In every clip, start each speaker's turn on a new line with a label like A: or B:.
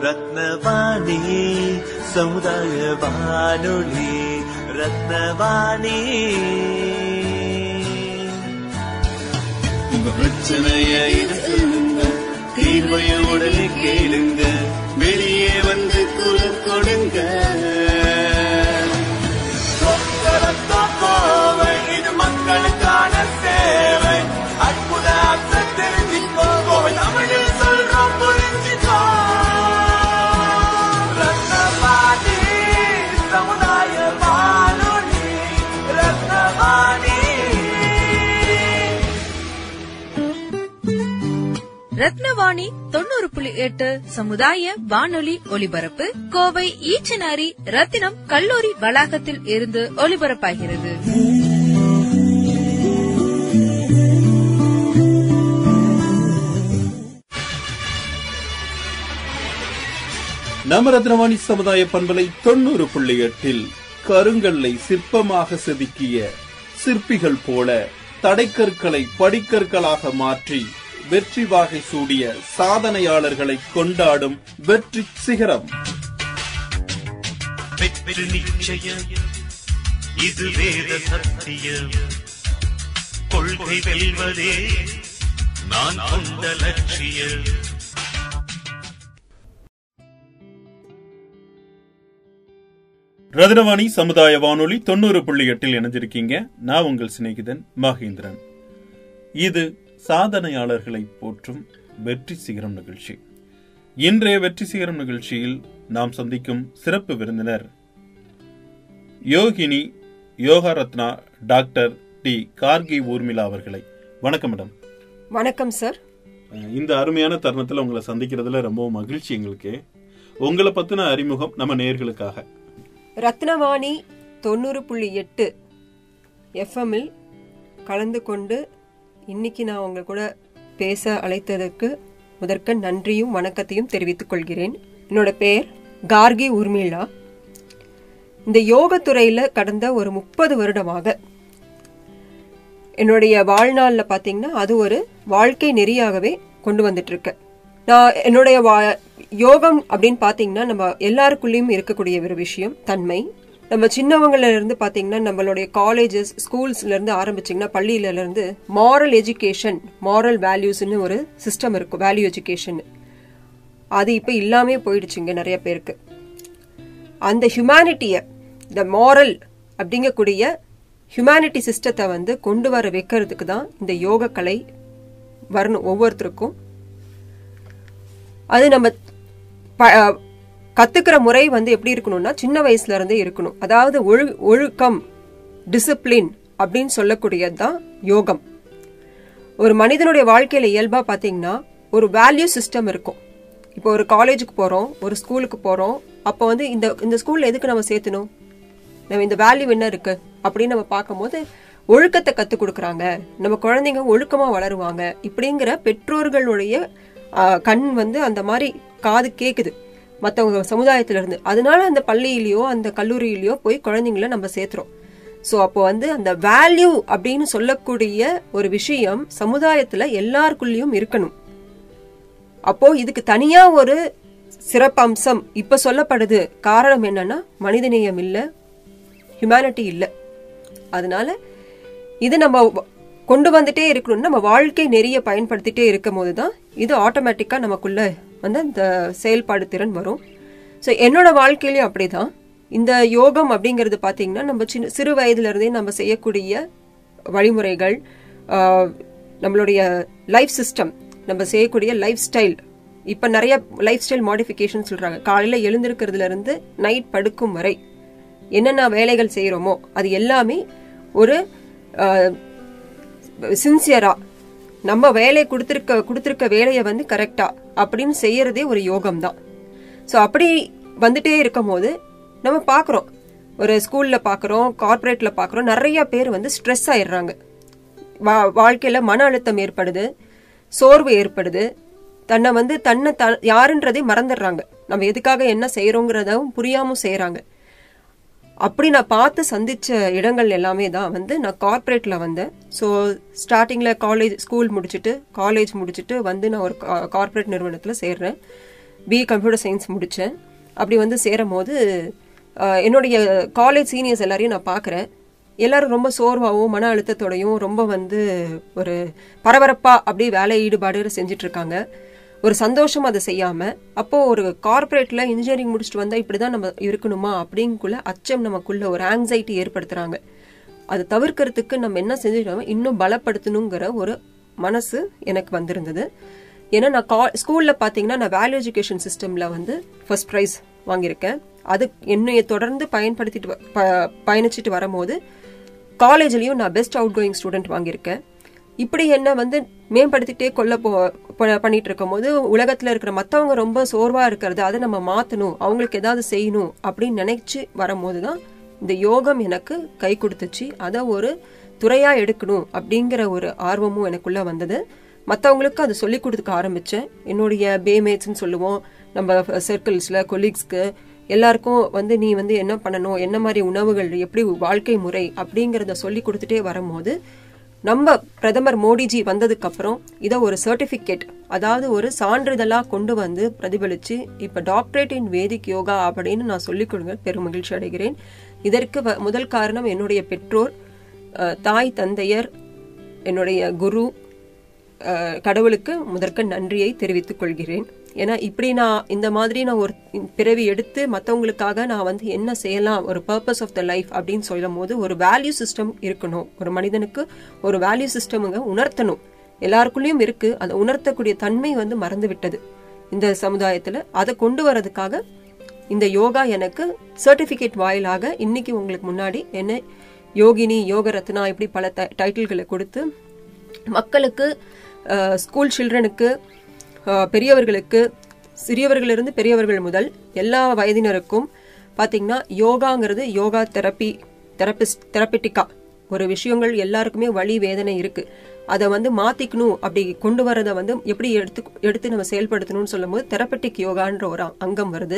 A: ரத்னவாணி சமுதாய வானொலி ரத்னவாணி உங்க பிரச்சனைய இது சொல்லுங்க தீர்வைய உடனே கேளுங்க வெளியே வந்து குரல் கொடுங்க கோவை இது மக்களுக்கான சேவை அற்புத அர்த்தம் தெரிஞ்சுக்கோ கோவை தமிழில் சொல்றோம் புரிஞ்சுக்கோ ரத்னவாணி சமுதாய வானொலி ரத்னவாணி
B: ரத்னவாணி தொண்ணூறு புள்ளி எட்டு சமுதாய வானொலி ஒலிபரப்பு கோவை ஈச்சனாரி ரத்தினம் கல்லூரி வளாகத்தில் இருந்து ஒலிபரப்பாகிறது
C: நம்ம ரத்னவாணி சமுதாய பண்பலை தொண்ணூறு புள்ளி எட்டில் கருங்கல்லை சிற்பமாக செதுக்கிய சிற்பிகள் போல தடைக்கற்களை படிக்கற்களாக மாற்றி வெற்றி வாகை சூடிய சாதனையாளர்களை கொண்டாடும் வெற்றி சிகரம்
A: வெற்றி நிச்சயம் இது வேத சத்தியம் கொள்கை வெல்வதே நான் கொண்ட லட்சியம்
C: ரத்னவாணி சமுதாய வானொலி தொண்ணூறு புள்ளி எட்டில் இணைஞ்சிருக்கீங்க நான் உங்கள் சிநேகிதன் மகேந்திரன் இது சாதனையாளர்களை போற்றும் வெற்றி சிகரம் நிகழ்ச்சி இன்றைய வெற்றி சிகரம் நிகழ்ச்சியில் நாம் சந்திக்கும் சிறப்பு விருந்தினர் Yogini yoga Ratna doctor D Gargi Urmila அவர்களை வணக்கம் மேடம்
D: வணக்கம் சார்
C: இந்த அருமையான தருணத்தில் உங்களை சந்திக்கிறதுல ரொம்ப மகிழ்ச்சி எங்களுக்கு உங்களை பத்தின அறிமுகம் நம்ம நேயர்களுக்காக
D: ரத்னவாணி தொண்ணூறு புள்ளி எட்டு எஃப்எம்மில் கலந்து கொண்டு இன்னைக்கு நான் உங்க கூட பேச அழைத்ததற்கு முதற்க நன்றியும் வணக்கத்தையும் தெரிவித்துக் கொள்கிறேன் என்னோட பெயர் கார்கி உர்மிளா இந்த யோகத்துறையில் கடந்த ஒரு முப்பது வருடமாக என்னுடைய வாழ்நாளில் பார்த்தீங்கன்னா அது ஒரு வாழ்க்கை நெறியாகவே கொண்டு வந்துட்டு இருக்கேன் நான் என்னுடைய வா- யோகம் அப்படின்னு பார்த்தீங்கன்னா நம்ம எல்லாருக்குள்ளேயும் இருக்கக்கூடிய ஒரு விஷயம் தன்மை நம்ம சின்னவங்கள்ல இருந்து பார்த்தீங்கன்னா நம்மளுடைய காலேஜஸ் ஸ்கூல்ஸ்ல இருந்து ஆரம்பிச்சிங்கன்னா பள்ளியில இருந்து மாரல் எஜுகேஷன் மாரல் வேல்யூஸ்னு ஒரு சிஸ்டம் இருக்கும் வேல்யூ எஜுகேஷன் அது இப்போ இல்லாமே போயிடுச்சுங்க நிறைய பேருக்கு அந்த ஹியூமனிட்டியை இந்த மாரல் அப்படிங்கக்கூடிய ஹியூமனிட்டி சிஸ்டத்தை வந்து கொண்டு வர வைக்கிறதுக்கு தான் இந்த யோக கலை வரணும் ஒவ்வொருத்தருக்கும் அது நம்ம ப- கத்துக்கிற முறை வந்து எப்படி இருக்கணும்னா சின்ன வயசுல இருந்தே இருக்கணும் அதாவது ஒழு ஒழுக்கம் டிசிப்ளின் அப்படின்னு சொல்லக்கூடியது தான் யோகம் ஒரு மனிதனுடைய வாழ்க்கையில இயல்பா பாத்தீங்கன்னா ஒரு வேல்யூ சிஸ்டம் இருக்கும் இப்போ ஒரு காலேஜுக்கு போறோம் ஒரு ஸ்கூலுக்கு போறோம் அப்போ வந்து இந்த இந்த ஸ்கூல்ல எதுக்கு நம்ம சேர்த்தணும் நம்ம இந்த வேல்யூ என்ன இருக்கு அப்படின்னு நம்ம பார்க்கும்போது ஒழுக்கத்தை கத்துக் கொடுக்குறாங்க நம்ம குழந்தைங்க ஒழுக்கமா வளருவாங்க இப்படிங்கிற பெற்றோர்களுடைய ஆ, கண் வந்து அந்த மாதிரி காது கேக்குது மற்றவங்க சமுதாயத்துல இருந்து அதனால அந்த பள்ளியிலயோ அந்த கல்லூரியிலயோ போய் குழந்தைங்கள நம்ம சேர்த்துறோம் ஸோ அப்போ வந்து அந்த வேல்யூ அப்படின்னு சொல்லக்கூடிய ஒரு விஷயம் சமுதாயத்துல எல்லாருக்குள்ளேயும் இருக்கணும் அப்போ இதுக்கு தனியா ஒரு சிறப்பம்சம் இப்ப சொல்லப்படுது காரணம் என்னன்னா மனிதநேயம் இல்ல ஹியூமனிட்டி இல்ல அதனால இது நம்ம வ- கொண்டு வந்துட்டே இருக்கணும் நம்ம வாழ்க்கை நெறிய பயன்படுத்திட்டே இருக்கும் போது தான் இது ஆட்டோமேட்டிக்கா நமக்குள்ள வந்து அந்த செயல்பாடு திறன் வரும் ஸோ என்னோட வாழ்க்கையிலயும் அப்படிதான் இந்த யோகம் அப்படிங்கிறது பார்த்தீங்கன்னா நம்ம சின்ன சிறு வயதுல இருந்தே நம்ம செய்யக்கூடிய வழிமுறைகள் ஆஹ், நம்மளுடைய லைஃப் சிஸ்டம் நம்ம செய்யக்கூடிய லைஃப் ஸ்டைல் இப்போ நிறைய லைஃப் ஸ்டைல் மாடிஃபிகேஷன் சொல்றாங்க காலையில எழுந்திருக்கிறதுல இருந்து நைட் படுக்கும் வரை என்னென்ன வேலைகள் செய்கிறோமோ அது எல்லாமே ஒரு சின்சியரா நம்ம வேலை கொடுத்துருக்க கொடுத்துருக்க வேலையை வந்து கரெக்டா அப்படின்னு செய்யறதே ஒரு யோகம் தான் ஸோ அப்படி வந்துட்டே இருக்கும் போது நம்ம பார்க்குறோம் ஒரு ஸ்கூல்ல பார்க்குறோம் கார்ப்பரேட்ல பார்க்குறோம் நிறைய பேர் வந்து ஸ்ட்ரெஸ் ஆயிடுறாங்க வா வாழ்க்கையில மன அழுத்தம் ஏற்படுது சோர்வு ஏற்படுது தன்னை வந்து தன்னை த யாருன்றதே மறந்துடுறாங்க நம்ம எதுக்காக என்ன செய்யறோங்கிறதும் புரியாம செய்யறாங்க அப்படி நான் பார்த்து சந்திச்ச இடங்கள் எல்லாமே தான் வந்து நான் கார்ப்பரேட்ல வந்தேன் ஸோ ஸ்டார்டிங்ல காலேஜ் ஸ்கூல் முடிச்சுட்டு காலேஜ் முடிச்சுட்டு வந்து நான் ஒரு கார்ப்பரேட் நிறுவனத்தில் சேர்றேன் பிஏ கம்ப்யூட்டர் சயின்ஸ் முடித்தேன் அப்படி வந்து சேரும் போது ஆஹ், என்னுடைய காலேஜ் சீனியர்ஸ் எல்லாரையும் நான் பார்க்குறேன் எல்லாரும் ரொம்ப சோர்வாகவும் மன அழுத்தத்தோடையும் ரொம்ப வந்து ஒரு பரபரப்பாக அப்படியே வேலை ஈடுபாடு செஞ்சுட்டு இருக்காங்க ஒரு சந்தோஷம் அதை செய்யாம அப்போ ஒரு கார்ப்பரேட்ல இன்ஜினியரிங் முடிச்சுட்டு வந்தா இப்படிதான் நம்ம இருக்கணுமா அப்படிங்குள்ள அச்சம் நமக்குள்ள ஒரு ஆங்ஸைட்டி ஏற்படுத்துறாங்க அதை தவிர்க்கிறதுக்கு நம்ம என்ன செஞ்சுட்டோம் இன்னும் பலப்படுத்தணுங்கிற ஒரு மனசு எனக்கு வந்திருந்தது ஏன்னா நான் கா ஸ்கூல்ல பாத்தீங்கன்னா நான் வேல்யூ எஜுகேஷன் சிஸ்டம்ல வந்து ஃபர்ஸ்ட் ப்ரைஸ் வாங்கியிருக்கேன் அது என்னைய தொடர்ந்து பயன்படுத்திட்டு வ- ப- பயணிச்சுட்டு வரும்போது காலேஜ்லயும் நான் பெஸ்ட் அவுட் கோயிங் ஸ்டூடெண்ட் வாங்கியிருக்கேன் இப்படி என்ன வந்து மேம்படுத்திட்டே கொள்ள போ ப- பண்ணிட்டு இருக்கும்போது உலகத்துல இருக்கிற மத்தவங்க ரொம்ப சோர்வா இருக்கிறது அதை நம்ம மாத்தணும் அவங்களுக்கு ஏதாவது செய்யணும் அப்படின்னு நினைச்சு வரும்போது தான் இந்த யோகம் எனக்கு கை கொடுத்துச்சு அதை ஒரு துறையா எடுக்கணும் அப்படிங்கிற ஒரு ஆர்வமும் எனக்குள்ள வந்தது மற்றவங்களுக்கு அதை சொல்லி கொடுத்துக்க ஆரம்பிச்சேன் என்னுடைய பேமேட்ஸ்னு சொல்லுவோம் நம்ம சர்க்கிள்ஸ்ல கொலீக்ஸ்க்கு எல்லாருக்கும் வந்து நீ வந்து என்ன பண்ணணும் என்ன மாதிரி உணவுகள் எப்படி வாழ்க்கை முறை அப்படிங்கறத சொல்லி கொடுத்துட்டே வரும்போது நம்ம பிரதமர் மோடிஜி வந்ததுக்கு அப்புறம் இதை ஒரு சர்டிபிகேட் அதாவது ஒரு சான்றிதழா கொண்டு வந்து பிரதிபலிச்சு இப்ப டாக்டரேட் இன் வேதிக் யோகா அப்படின்னு நான் சொல்லிக் கொடுங்க பெரும் மகிழ்ச்சி அடைகிறேன் இதற்கு வ- முதல் காரணம் என்னுடைய பெற்றோர் அஹ், தாய் தந்தையர் என்னுடைய குரு அஹ், கடவுளுக்கு முதற்க நன்றியை தெரிவித்துக் கொள்கிறேன் ஏன்னா இப்படி நான் இந்த மாதிரி நான் ஒரு பிறவி எடுத்து மற்றவங்களுக்காக நான் வந்து என்ன செய்யலாம் ஒரு பர்பஸ் ஆஃப் த லைஃப் அப்படின்னு சொல்லும் போது ஒரு வேல்யூ சிஸ்டம் இருக்கணும் ஒரு மனிதனுக்கு ஒரு வேல்யூ சிஸ்டமுங்க உணர்த்தணும் எல்லாருக்குள்ளேயும் இருக்கு அதை உணர்த்தக்கூடிய தன்மை வந்து மறந்து விட்டது இந்த சமுதாயத்துல அதை கொண்டு வரதுக்காக இந்த யோகா எனக்கு சர்டிபிகேட் வாயிலாக இன்னைக்கு உங்களுக்கு முன்னாடி என்ன யோகினி யோக ரத்னா இப்படி பல டைட்டில்களை கொடுத்து மக்களுக்கு அஹ், ஸ்கூல் சில்ட்ரனுக்கு அஹ், பெரியவர்களுக்கு சிறியவர்களிலிருந்து பெரியவர்கள் முதல் எல்லா வயதினருக்கும் பாத்தீங்கன்னா யோகாங்கிறது யோகா தெரப்பி தெரபிஸ்ட் தெரப்பிட்டிக்கா ஒரு விஷயங்கள் எல்லாருக்குமே வலி வேதனை இருக்கு அதை வந்து மாத்திக்கணும் அப்படி கொண்டு வரதை வந்து எப்படி எடுத்து எடுத்து நம்ம செயல்படுத்தணும்னு சொல்லும்போது தெரப்பட்டிக் யோகான்ற ஒரு அங்கம் வருது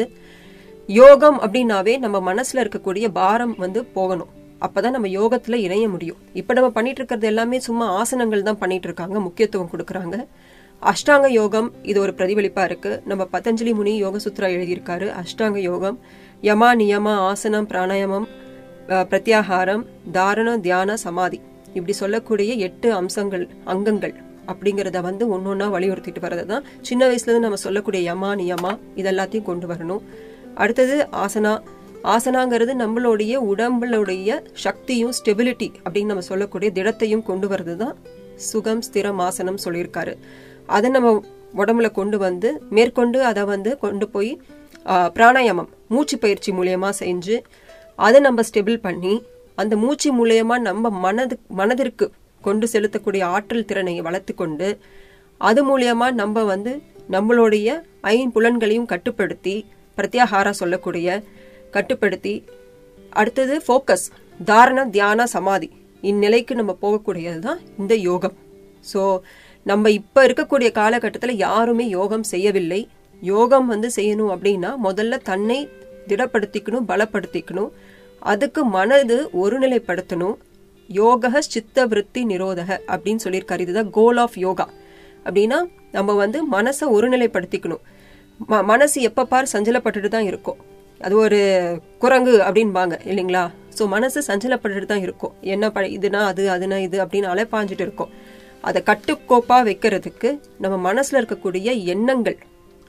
D: யோகம் அப்படின்னாவே நம்ம மனசுல இருக்கக்கூடிய பாரம் வந்து போகணும் அப்பதான் நம்ம யோகத்துல இணைய முடியும் இப்ப நம்ம பண்ணிட்டு இருக்கிறது எல்லாமே சும்மா ஆசனங்கள் தான் பண்ணிட்டு இருக்காங்க முக்கியத்துவம் கொடுக்கறாங்க அஷ்டாங்க யோகம் இது ஒரு பிரதிபலிப்பா இருக்கு நம்ம பதஞ்சலி முனி யோக சுத்ரா எழுதியிருக்காரு அஷ்டாங்க யோகம் யமா நியமா ஆசனம் பிராணாயாமம் அஹ், பிரத்யாகாரம் தாரண தியான சமாதி இப்படி சொல்லக்கூடிய எட்டு அம்சங்கள் அங்கங்கள் அப்படிங்கறத வந்து ஒன்னொன்னா வலியுறுத்திட்டு வர்றது தான் சின்ன வயசுல இருந்து நம்ம சொல்லக்கூடிய யமா நியமா இதெல்லாத்தையும் கொண்டு வரணும் அடுத்தது ஆசனா ஆசனாங்கிறது நம்மளுடைய உடம்புடைய சக்தியும் ஸ்டெபிலிட்டி அப்படின்னு நம்ம சொல்லக்கூடிய திடத்தையும் கொண்டு வர்றது தான் சுகம் ஸ்திரம் ஆசனம் சொல்லியிருக்காரு அதை நம்ம உடம்புல கொண்டு வந்து மேற்கொண்டு அதை வந்து கொண்டு போய் ஆ, பிராணாயாமம் மூச்சு பயிற்சி மூலியமா செஞ்சு அதை நம்ம ஸ்டெபிள் பண்ணி அந்த மூச்சு மூலியமா நம்ம மனது மனதிற்கு கொண்டு செலுத்தக்கூடிய ஆற்றல் திறனை வளர்த்து கொண்டு அது மூலியமா நம்ம வந்து நம்மளுடைய ஐம்புலன்களையும் கட்டுப்படுத்தி பிரத்யாகாரா சொல்லக்கூடிய கட்டுப்படுத்தி அடுத்தது ஃபோக்கஸ் தாரண தியான சமாதி இந்நிலைக்கு நம்ம போகக்கூடியது தான் இந்த யோகம் ஸோ நம்ம இப்போ இருக்கக்கூடிய காலகட்டத்தில் யாருமே யோகம் செய்யவில்லை யோகம் வந்து செய்யணும் அப்படின்னா முதல்ல தன்னை திடப்படுத்திக்கணும் பலப்படுத்திக்கணும் அதுக்கு மனது ஒருநிலைப்படுத்தணும் யோக சித்த விருத்தி நிரோதக அப்படின்னு சொல்லியிருக்காரு இதுதான் கோல் ஆஃப் யோகா அப்படின்னா நம்ம வந்து மனசை ஒருநிலைப்படுத்திக்கணும் ம- மனசு எப்ப பார் சஞ்சலப்பட்டுட்டு தான் இருக்கும் அது ஒரு குரங்கு அப்படின்பாங்க இல்லைங்களா ஸோ மனசு சஞ்சலப்பட்டுட்டு தான் இருக்கும் என்ன ப இதுனா அது அதுனா இது அப்படின்னு அலைப்பாஞ்சிட்டு இருக்கும் அதை கட்டுக்கோப்பா வைக்கிறதுக்கு நம்ம மனசுல இருக்கக்கூடிய எண்ணங்கள்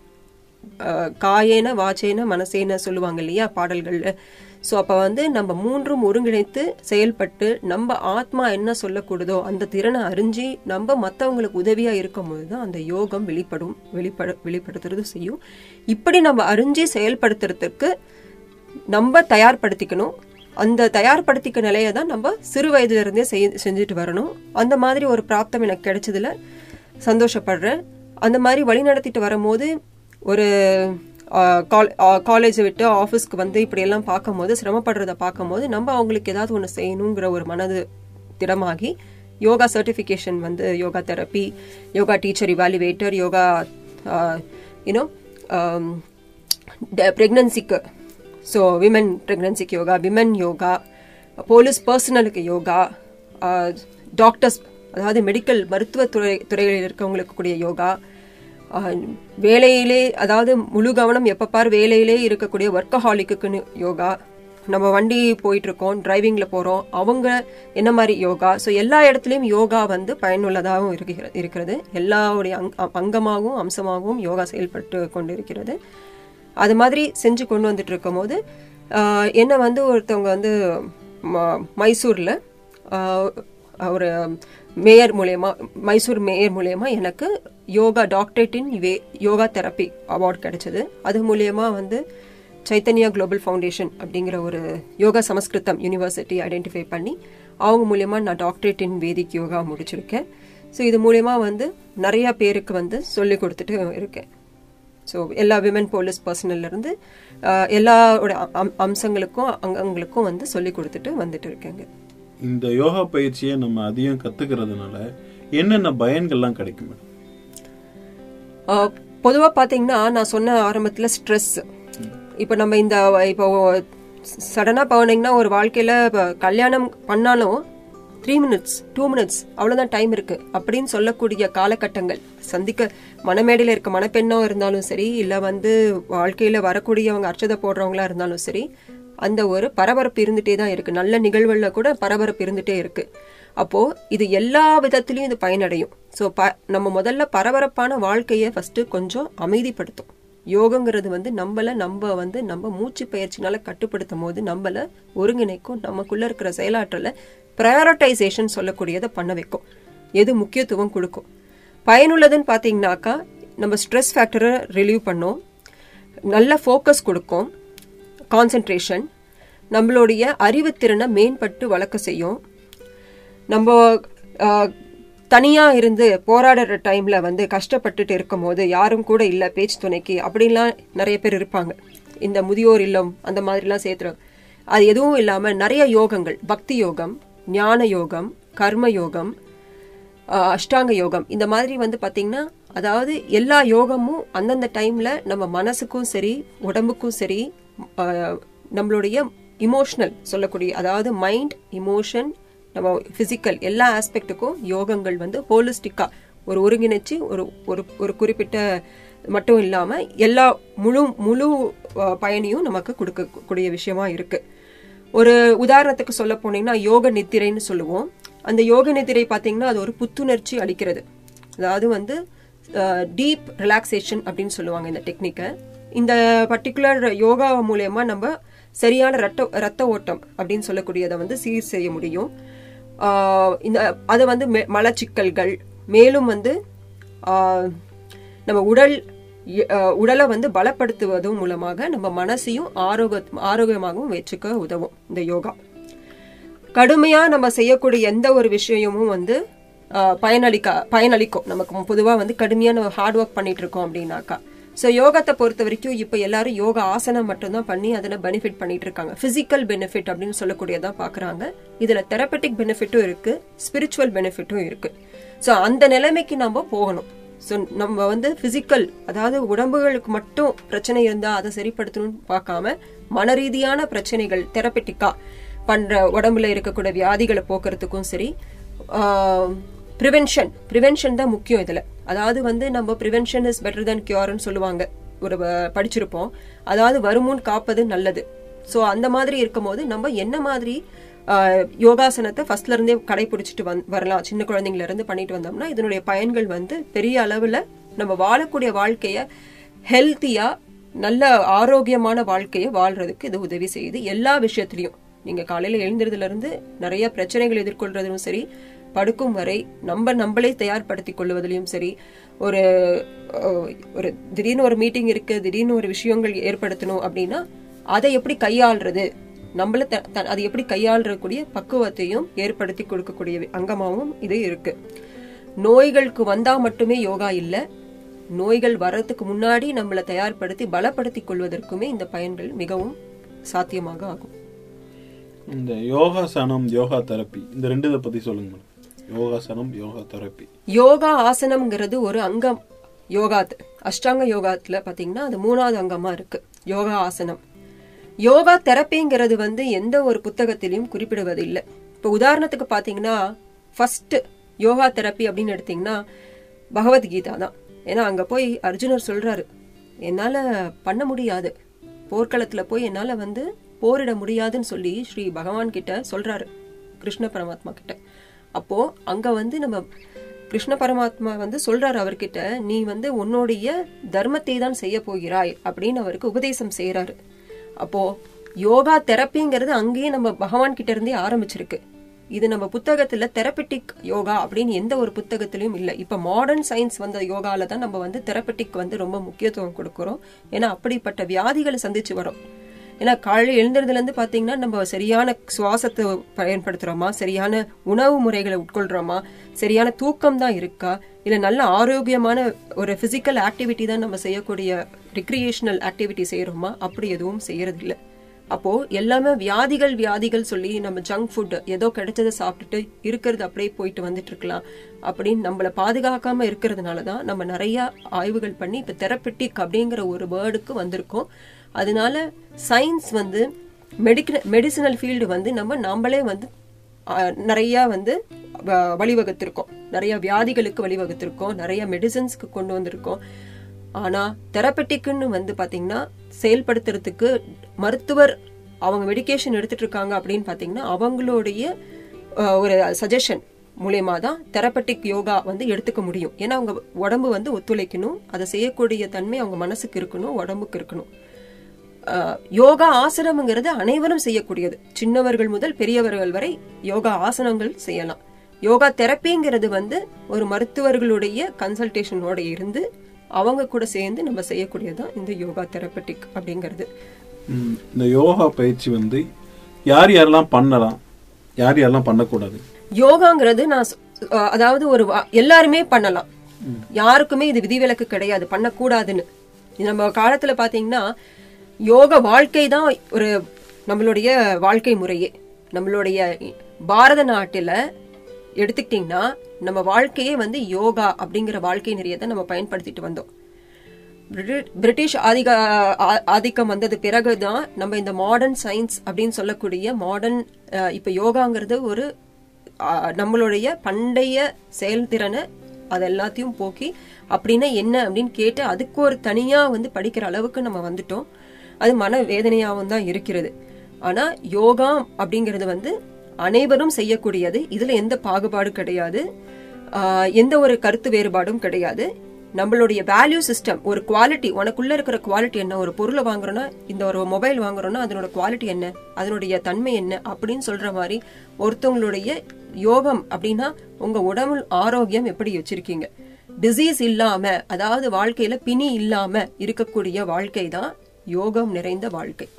D: அஹ், காயேன வாச்சேன மனசேன சொல்லுவாங்க இல்லையா பாடல்கள்ல ஸோ அப்போ வந்து நம்ம மூன்றும் ஒருங்கிணைத்து செயல்பட்டு நம்ம ஆத்மா என்ன சொல்லக்கூடுதோ அந்த திறனை அறிஞ்சு நம்ம மற்றவங்களுக்கு உதவியா இருக்கும்போது தான் அந்த யோகம் வெளிப்படும் வெளிப்பட வெளிப்படுத்துறது செய்யும் இப்படி நம்ம அறிஞ்சு செயல்படுத்துறதுக்கு நம்ம தயார்படுத்திக்கணும் அந்த தயார்படுத்திக்க நிலையை தான் நம்ம சிறு வயதுல இருந்தே செய் செஞ்சுட்டு வரணும் அந்த மாதிரி ஒரு பிராப்தம் எனக்கு கிடைச்சதுல சந்தோஷப்படுறேன் அந்த மாதிரி வழி நடத்திட்டு வரும்போது ஒரு காலேஜை விட்டு ஆஃபீஸ்க்கு வந்து இப்படி எல்லாம் பார்க்கும்போது சிரமப்படுறத பார்க்கும்போது நம்ம அவங்களுக்கு ஏதாவது ஒன்று செய்யணுங்கிற ஒரு மனது திடமாகி யோகா சர்டிஃபிகேஷன் வந்து yoga therapy yoga teacher evaluator yoga யூனோ ப்ரெக்னன்சிக்கு ஸோ விமன் ப்ரெக்னன்சிக்கு யோகா விமன் யோகா போலீஸ் பர்சனலுக்கு யோகா டாக்டர்ஸ் அதாவது மெடிக்கல் மருத்துவ துறை துறைகளில் இருக்கவங்களுக்கு கூடிய யோகா ஆஹ், வேலையிலே அதாவது முழு கவனம் எப்ப பார் வேலையிலே இருக்கக்கூடிய ஒர்க்கஹாலிக்குன்னு யோகா நம்ம வண்டி போயிட்டு இருக்கோம் டிரைவிங்ல போறோம் அவங்க என்ன மாதிரி யோகா ஸோ எல்லா இடத்துலயும் யோகா வந்து பயனுள்ளதாகவும் இருக்கிற இருக்கிறது எல்லாருடைய அங் அ- அங்கமாகவும் அம்சமாகவும் யோகா செயல்பட்டு கொண்டு இருக்கிறது அது மாதிரி செஞ்சு கொண்டு வந்துட்டு இருக்கும்போது ஆஹ், என்ன வந்து ஒருத்தவங்க வந்து ம- மைசூர்ல ஆஹ், ஒரு மேயர் மூலயமா மைசூர் மேயர் மூலயமா எனக்கு யோகா டாக்டரேட் இன் வே யோகா தெரப்பி அவார்ட் கிடைச்சது அது மூலயமா வந்து சைத்தன்யா குளோபல் ஃபவுண்டேஷன் அப்படிங்கிற ஒரு யோகா சமஸ்கிருதம் யூனிவர்சிட்டி ஐடென்டிஃபை பண்ணி அவங்க மூலயமா நான் டாக்டரேட் இன் வேதிக் யோகா முடிச்சிருக்கேன் ஸோ இது மூலயமா வந்து நிறைய பேருக்கு வந்து சொல்லி கொடுத்துட்டு இருக்கேன் ஸோ எல்லா விமன் போலீஸ் பர்சனல்லேருந்து எல்லாரோட அம்- அம்சங்களுக்கும் அங்கங்களுக்கும் வந்து சொல்லி கொடுத்துட்டு வந்துட்டு இருக்கேங்க
C: இந்த யோகா பயிற்சியை நம்ம அதிகம் கத்துக்கிறதுனால என்னென்ன பயன்கள்லாம் கிடைக்கும் மேடம்
D: பொதுவாக பார்த்தீங்கன்னா நான் சொன்ன ஆரம்பத்தில் ஸ்ட்ரெஸ் இப்போ நம்ம இந்த இப்போ சடனாக போனீங்கன்னா ஒரு வாழ்க்கையில் இப்போ கல்யாணம் பண்ணாலும் த்ரீ மினிட்ஸ் டூ மினிட்ஸ் அவ்வளோதான் டைம் இருக்கு அப்படின்னு சொல்லக்கூடிய காலகட்டங்கள் சந்திக்க மணமேடையில் இருக்க மணப்பெண்ணோ இருந்தாலும் சரி இல்லை வந்து வாழ்க்கையில் வரக்கூடியவங்க அர்ச்சதை போடுறவங்களா இருந்தாலும் சரி அந்த ஒரு பரபரப்பு இருந்துட்டே தான் இருக்கு நல்ல நிகழ்வுல கூட பரபரப்பு இருந்துட்டே இருக்கு அப்போ இது எல்லா விதத்திலையும் இது பயனடையும் ஸோ ப நம்ம முதல்ல பரபரப்பான வாழ்க்கையை ஃபர்ஸ்ட் கொஞ்சம் அமைதிப்படுத்தும் யோகங்கிறது வந்து நம்மள நம்ம வந்து நம்ம மூச்சு பயிற்சினால கட்டுப்படுத்தும் போது நம்மள ஒருங்கிணைக்கும் நமக்குள்ள இருக்கிற செயலாற்றல ப்ரையாரிட்டைசேஷன் சொல்லக்கூடியதை பண்ண வைக்கும் எது முக்கியத்துவம் கொடுக்கும் பயனுள்ளதுன்னு பார்த்தீங்கன்னாக்கா நம்ம ஸ்ட்ரெஸ் ஃபேக்டரை ரிலீவ் பண்ணும் நல்ல ஃபோக்கஸ் கொடுக்கும் கான்சென்ட்ரேஷன் நம்மளுடைய அறிவுத்திறனை மேம்பட்டு வளர்க்க செய்யும் நம்ம ஆஹ், தனியா இருந்து போராடுற டைம்ல வந்து கஷ்டப்பட்டுட்டு இருக்கும் போது யாரும் கூட இல்ல பேச்சு துணைக்கு அப்படின்லாம் நிறைய பேர் இருப்பாங்க இந்த முதியோர் இல்லம் அந்த மாதிரிலாம் சேர்த்துறாங்க அது எதுவும் இல்லாம நிறைய யோகங்கள் பக்தி யோகம் ஞான யோகம் கர்ம யோகம் ஆஹ், அஷ்டாங்க யோகம் இந்த மாதிரி வந்து பாத்தீங்கன்னா அதாவது எல்லா யோகமும் அந்தந்த டைம்ல நம்ம மனசுக்கும் சரி உடம்புக்கும் சரி ஆஹ், நம்மளுடைய இமோஷனல் சொல்லக்கூடிய அதாவது மைண்ட் இமோஷன் நம்ம பிசிக்கல் எல்லா ஆஸ்பெக்ட்டுக்கும் யோகங்கள் வந்து ஹோலிஸ்டிக்கா ஒரு ஒருங்கிணைச்சு ஒரு ஒரு ஒரு குறிப்பிட்ட மட்டும் இல்லாம எல்லா முழு முழு ஆஹ், பயனையும் நமக்கு கொடுக்கக்கூடிய விஷயமா இருக்கு ஒரு உதாரணத்துக்கு சொல்ல போனீங்கன்னா யோக நித்திரைன்னு சொல்லுவோம் அந்த யோக நித்திரை பார்த்தீங்கன்னா அது ஒரு புத்துணர்ச்சி அளிக்கிறது அதாவது வந்து டீப் ரிலாக்ஸேஷன் அப்படின்னு சொல்லுவாங்க இந்த டெக்னிக்கை இந்த பர்டிகுலர் யோகா மூலயமா நம்ம சரியான ரத்த ரத்த ஓட்டம் அப்படின்னு சொல்லக்கூடியதை வந்து சீர் செய்ய முடியும் ஆஹ் இந்த அதை வந்து மெ- மலச்சிக்கல்கள் மேலும் வந்து ஆஹ் நம்ம உடல் இ- ஆஹ் உடலை வந்து பலப்படுத்துவதும் மூலமாக நம்ம மனசையும் ஆரோக்கிய ஆரோக்கியமாகவும் வச்சுக்க உதவும் இந்த யோகா கடுமையா நம்ம செய்யக்கூடிய எந்த ஒரு விஷயமும் வந்து ஆஹ், பயனளிக்க பயனளிக்கும் நமக்கு பொதுவா வந்து கடுமையா நம்ம ஹார்ட் ஒர்க் பண்ணிட்டு இருக்கோம் அப்படின்னாக்கா ஸோ யோகத்தை பொறுத்த வரைக்கும் இப்போ எல்லாரும் யோகா ஆசனம் மட்டும்தான் பண்ணி அதில் பெனிஃபிட் பண்ணிட்டு இருக்காங்க பிசிக்கல் பெனிஃபிட் அப்படின்னு சொல்லக்கூடியதான் பார்க்குறாங்க இதில் தெரப்பட்டிக் பெனிஃபிட்டும் இருக்கு ஸ்பிரிச்சுவல் பெனிஃபிட்டும் இருக்கு ஸோ அந்த நிலைமைக்கு நம்ம போகணும் ஸோ நம்ம வந்து பிசிக்கல் அதாவது உடம்புகளுக்கு மட்டும் பிரச்சனை இருந்தா அதை சரிப்படுத்தணும்னு பார்க்காம மன ரீதியான பிரச்சனைகள் தெரப்பட்டிக்கா பண்ற உடம்புல இருக்கக்கூடிய வியாதிகளை போக்குறதுக்கும் சரி ப்ரிவென்ஷன் ப்ரிவென்ஷன் தான் முக்கியம் இதுல அதாவது வந்து நம்ம ப்ரிவென்ஷன் இஸ் பெட்டர் than கியூர்னு சொல்லுவாங்க ஒரு வ- படிச்சிருப்போம் அதாவது வருமுன் காப்பது நல்லது ஸோ அந்த மாதிரி இருக்கும்போது நம்ம என்ன மாதிரி ஆஹ், யோகாசனத்தை ஃபர்ஸ்ட்ல இருந்தே கடைபிடிச்சிட்டு வந் வரலாம் சின்ன குழந்தைங்கள இருந்து பண்ணிட்டு வந்தோம்னா இதனுடைய பயன்கள் வந்து பெரிய அளவுல நம்ம வாழக்கூடிய வாழ்க்கைய ஹெல்த்தியா நல்ல ஆரோக்கியமான வாழ்க்கையை வாழ்றதுக்கு இது உதவி செய்யுது எல்லா விஷயத்திலையும் நீங்க காலையில எழுந்திரதுல இருந்து நிறைய பிரச்சனைகள் எதிர்கொள்றதும் சரி படுக்கும் வரை நம்ம நம்மளே தயார்படுத்திக் கொள்வதிலையும் சரி ஒரு அஹ், ஒரு திடீர்னு ஒரு மீட்டிங் இருக்கு திடீர்னு ஒரு விஷயங்கள் ஏற்படுத்தணும் அப்படின்னா அதை எப்படி கையாள்றது நம்மள த- த- அதை எப்படி கையாளுறக்கூடிய பக்குவத்தையும் ஏற்படுத்தி கொடுக்கக்கூடிய அங்கமாவும் இது இருக்கு நோய்களுக்கு வந்தா மட்டுமே யோகா இல்ல நோய்கள் வர்றதுக்கு முன்னாடி நம்மளை தயார்படுத்தி பலப்படுத்திக் கொள்வதற்குமே இந்த பயன்கள் மிகவும் சாத்தியமாக ஆகும்
C: இந்த யோகாசனம் யோகா தெரப்பி இந்த ரெண்டு இதை பத்தி சொல்லுங்க மேடம் யோகாசனம் யோகா தெரப்பி
D: யோகா ஆசனம்ங்கிறது ஒரு அங்கம் யோகாத் அஷ்டாங்க யோகாத்துல பாத்தீங்கன்னா அது மூணாவது அங்கமா இருக்கு யோகா ஆசனம் யோகா தெரப்பிங்கிறது வந்து எந்த ஒரு புத்தகத்திலையும் குறிப்பிடுவதில்லை இப்போ உதாரணத்துக்கு பாத்தீங்கன்னா ஃபர்ஸ்ட் யோகா தெரப்பி அப்படின்னு எடுத்தீங்கன்னா பகவத்கீதா தான் ஏன்னா அங்க போய் அர்ஜுனர் சொல்றாரு என்னால பண்ண முடியாது போர்க்களத்துல போய் என்னால வந்து போரிட முடியாதுன்னு சொல்லி ஸ்ரீ பகவான் கிட்ட சொல்றாரு கிருஷ்ண பரமாத்மா கிட்ட அப்போ அங்க வந்து நம்ம கிருஷ்ண பரமாத்மா வந்து சொல்றாரு அவர்கிட்ட நீ வந்து உன்னுடைய தர்மத்தை தான் செய்ய போகிறாய் அப்படின்னு அவருக்கு உபதேசம் செய்யறாரு அப்போ யோகா தெரப்பிங்கிறது அங்கேயே நம்ம பகவான் கிட்ட இருந்தே ஆரம்பிச்சிருக்கு இது நம்ம புத்தகத்துல தெரப்பட்டிக் யோகா அப்படின்னு எந்த ஒரு புத்தகத்திலயும் இல்ல இப்ப மாடர்ன் சயின்ஸ் வந்த யோகால தான் நம்ம வந்து தெரப்பட்டிக் வந்து ரொம்ப முக்கியத்துவம் கொடுக்கறோம் ஏன்னா அப்படிப்பட்ட வியாதிகளை சந்திச்சு வரோம் ஏன்னா காலையில் எழுந்ததுல இருந்து பாத்தீங்கன்னா நம்ம சரியான சுவாசத்தை பயன்படுத்துறோமா சரியான உணவு முறைகளை உட்கொள்றோமா சரியான தூக்கம் தான் இருக்கா இல்ல நல்ல ஆரோக்கியமான ஒரு பிசிக்கல் ஆக்டிவிட்டி தான் நம்ம செய்யக்கூடிய ரிக்ரியேஷனல் ஆக்டிவிட்டி செய்யறோமா அப்படி எதுவும் செய்யறது இல்ல அப்போ எல்லாமே வியாதிகள் வியாதிகள் சொல்லி நம்ம ஜங்க் ஃபுட் ஏதோ கிடைச்சதை சாப்பிட்டுட்டு இருக்கிறது அப்படியே போயிட்டு வந்துட்டு இருக்கலாம் அப்படின்னு நம்மள பாதுகாக்காம இருக்கிறதுனால தான் நம்ம நிறைய ஆய்வுகள் பண்ணி இப்ப தெரப்பெட்டிக் அப்படிங்கிற ஒரு வேர்டுக்கு வந்திருக்கோம் அதனால சயின்ஸ் வந்து மெடிக்கல் மெடிசினல் ஃபீல்டு வந்து நம்ம நாமளே வந்து ஆஹ், நிறைய வந்து வ- வழிவகுத்திருக்கோம் நிறைய வியாதிகளுக்கு வழிவகுத்திருக்கோம் நிறைய மெடிசன்ஸ்க்கு கொண்டு வந்திருக்கோம் ஆனா தெரப்பட்டிக்குன்னு வந்து பாத்தீங்கன்னா செயல்படுத்துறதுக்கு மருத்துவர் அவங்க மெடிகேஷன் எடுத்துட்டு இருக்காங்க அப்படின்னு பாத்தீங்கன்னா அவங்களுடைய அஹ், ஒரு சஜஷன் மூலியமா தான் தெரப்பட்டிக் யோகா வந்து எடுத்துக்க முடியும் ஏன்னா அவங்க உடம்பு வந்து ஒத்துழைக்கணும் அதை செய்யக்கூடிய தன்மை அவங்க மனசுக்கு இருக்கணும் உடம்புக்கு இருக்கணும் அஹ், யோகா ஆசனம்ங்கிறது அனைவரும் செய்யக்கூடியது சின்னவர்கள் முதல் பெரியவர்கள் வரை யோகா ஆசனங்கள் செய்யலாம் யோகா தெரப்பிங்கிறது வந்து ஒரு மருத்துவர்களுடைய கன்சல்டேஷனோட இருந்து அவங்க கூட சேர்ந்து நம்ம செய்யக்கூடியதுதான் இந்த யோகா தெரப்பட்டிக் அப்படிங்கிறது
C: ம், இந்த யோகா பயிற்சி வந்து யார் யாரெல்லாம் பண்ணலாம் யார் யாரெல்லாம் பண்ணக்கூடாது
D: யோகாங்கிறது நான் சொ- அஹ் அதாவது ஒரு வா- எல்லாருமே பண்ணலாம் யாருக்குமே இது விதிவிலக்கு கிடையாது பண்ணக்கூடாதுன்னு இது நம்ம காலத்துல பாத்தீங்கன்னா யோக வாழ்க்கை தான் ஒரு நம்மளுடைய வாழ்க்கை முறையே நம்மளுடைய பாரத நாட்டுல எடுத்துக்கிட்டீங்கன்னா நம்ம வாழ்க்கையே வந்து யோகா அப்படிங்கிற வாழ்க்கை நெறியை தான் நம்ம பயன்படுத்திட்டு வந்தோம் பிரிட்டி- பிரிட்டிஷ் ஆதிக ஆ- ஆதிக்கம் வந்தது பிறகுதான் நம்ம இந்த மாடர்ன் சயின்ஸ் அப்படின்னு சொல்லக்கூடிய மாடர்ன் இப்ப யோகாங்கிறது ஒரு ஆ, நம்மளுடைய பண்டைய செயல்திறனை அது எல்லாத்தையும் போக்கி அப்படின்னா என்ன அப்படின்னு கேட்டு அதுக்கு ஒரு தனியா வந்து படிக்கிற அளவுக்கு நம்ம வந்துட்டோம் அது மன வேதனையாகவும் தான் இருக்கிறது ஆனா யோகா அப்படிங்கிறது வந்து அனைவரும் செய்யக்கூடியது இதுல எந்த பாகுபாடு கிடையாது ஆஹ் எந்த ஒரு கருத்து வேறுபாடும் கிடையாது நம்மளுடைய வேல்யூ சிஸ்டம் ஒரு குவாலிட்டி உனக்குள்ள இருக்கிற குவாலிட்டி என்ன ஒரு பொருளை வாங்குறோம்னா இந்த ஒரு மொபைல் வாங்குறோம்னா அதனோட குவாலிட்டி என்ன அதனுடைய தன்மை என்ன அப்படின்னு சொல்ற மாதிரி ஒருத்தவங்களுடைய யோகம் அப்படின்னா உங்க உடம்பு ஆரோக்கியம் எப்படி வச்சிருக்கீங்க டிசீஸ் இல்லாம அதாவது வாழ்க்கையில பிணி இல்லாம இருக்கக்கூடிய வாழ்க்கை தான் யோகம் நிறைந்த வாழ்க்கை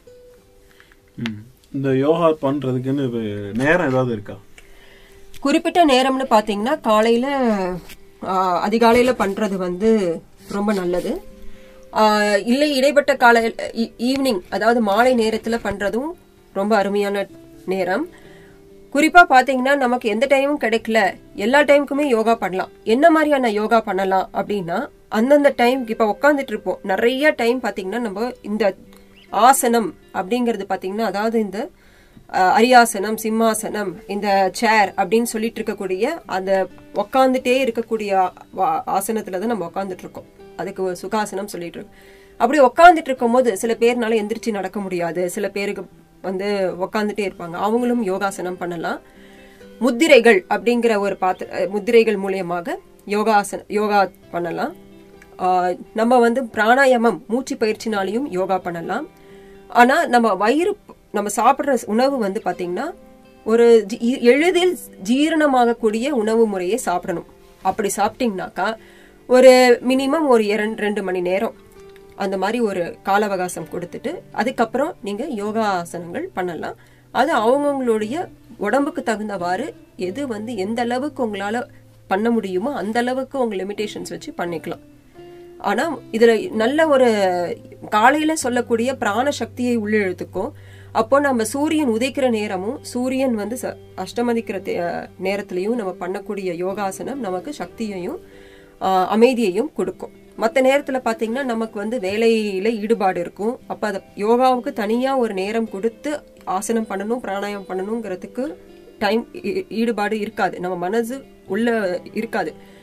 C: ம். இந்த யோகா பண்றதுக்குன்னு இப்ப நேரம் ஏதாவது இருக்கா
D: குறிப்பிட்ட நேரம்னு பாத்தீங்கன்னா காலையில ஆ, அதிகாலையில பண்றது வந்து ரொம்ப நல்லது ஆ, இல்லை இடைப்பட்ட கால ஈவினிங் அதாவது மாலை நேரத்துல பண்றதும் ரொம்ப அருமையான நேரம் குறிப்பா பாத்தீங்கன்னா நமக்கு எந்த டைமும் கிடைக்கல எல்லா டைமுக்குமே யோகா பண்ணலாம் என்ன மாதிரியான யோகா பண்ணலாம் அப்படின்னா அந்தந்த டைம் இப்ப உட்காந்துட்டு இருப்போம் நிறைய டைம் பாத்தீங்கன்னா நம்ம இந்த ஆசனம் அப்படிங்கறது பாத்தீங்கன்னா அதாவது இந்த அஹ், அரியாசனம் சிம்மாசனம் இந்த சேர் அப்படின்னு சொல்லிட்டு இருக்கக்கூடிய அந்த உக்காந்துட்டே இருக்கக்கூடிய வா- ஆசனத்துல தான் நம்ம உட்காந்துட்டு இருக்கோம் அதுக்கு ஒரு சுகாசனம் சொல்லிட்டு இருக்கோம் அப்படி உட்காந்துட்டு இருக்கும்போது சில பேர்னால எந்திரிச்சு நடக்க முடியாது சில பேருக்கு வந்து உக்காந்துட்டே இருப்பாங்க அவங்களும் யோகாசனம் பண்ணலாம் முத்திரைகள் அப்படிங்கிற ஒரு பாத்திர அஹ், முத்திரைகள் மூலியமாக யோகாசன யோகா பண்ணலாம் ஆஹ், நம்ம வந்து பிராணாயாமம் மூச்சு பயிற்சினாலையும் யோகா பண்ணலாம் ஆனா நம்ம வயிறு நம்ம சாப்பிடுற உணவு வந்து பாத்தீங்கன்னா ஒரு ஜி- எளிதில் ஜீரணமாகக்கூடிய உணவு முறையை சாப்பிடணும் அப்படி சாப்பிட்டீங்கனாக்கா ஒரு மினிமம் ஒரு இரண்டு ரெண்டு மணி நேரம் அந்த மாதிரி ஒரு கால அவகாசம் கொடுத்துட்டு அதுக்கப்புறம் நீங்க யோகாசனங்கள் பண்ணலாம் அது அவங்கவுங்களுடைய உடம்புக்கு தகுந்தவாறு எது வந்து எந்த அளவுக்கு உங்களால பண்ண முடியுமோ அந்த அளவுக்கு உங்க லிமிடேஷன்ஸ் வச்சு பண்ணிக்கலாம் ஆனா இதுல நல்ல ஒரு காலையில சொல்லக்கூடிய பிராண சக்தியை உள்ளிழுத்துக்கும் அப்போ நம்ம சூரியன் உதைக்கிற நேரமும் சூரியன் வந்து ச- அஷ்டமதிக்கிற தே- நேரத்திலையும் நம்ம பண்ணக்கூடிய யோகாசனம் நமக்கு சக்தியையும் ஆஹ், அமைதியையும் கொடுக்கும் மற்ற நேரத்துல பாத்தீங்கன்னா நமக்கு வந்து வேலையில ஈடுபாடு இருக்கும் அப்ப அத யோகாவுக்கு தனியா ஒரு நேரம் கொடுத்து ஆசனம் பண்ணணும் பிராணாயாமம் பண்ணணுங்கிறதுக்கு டைம் ஈடுபாடு இருக்காது நம்ம மனசு உள்ள இருக்காது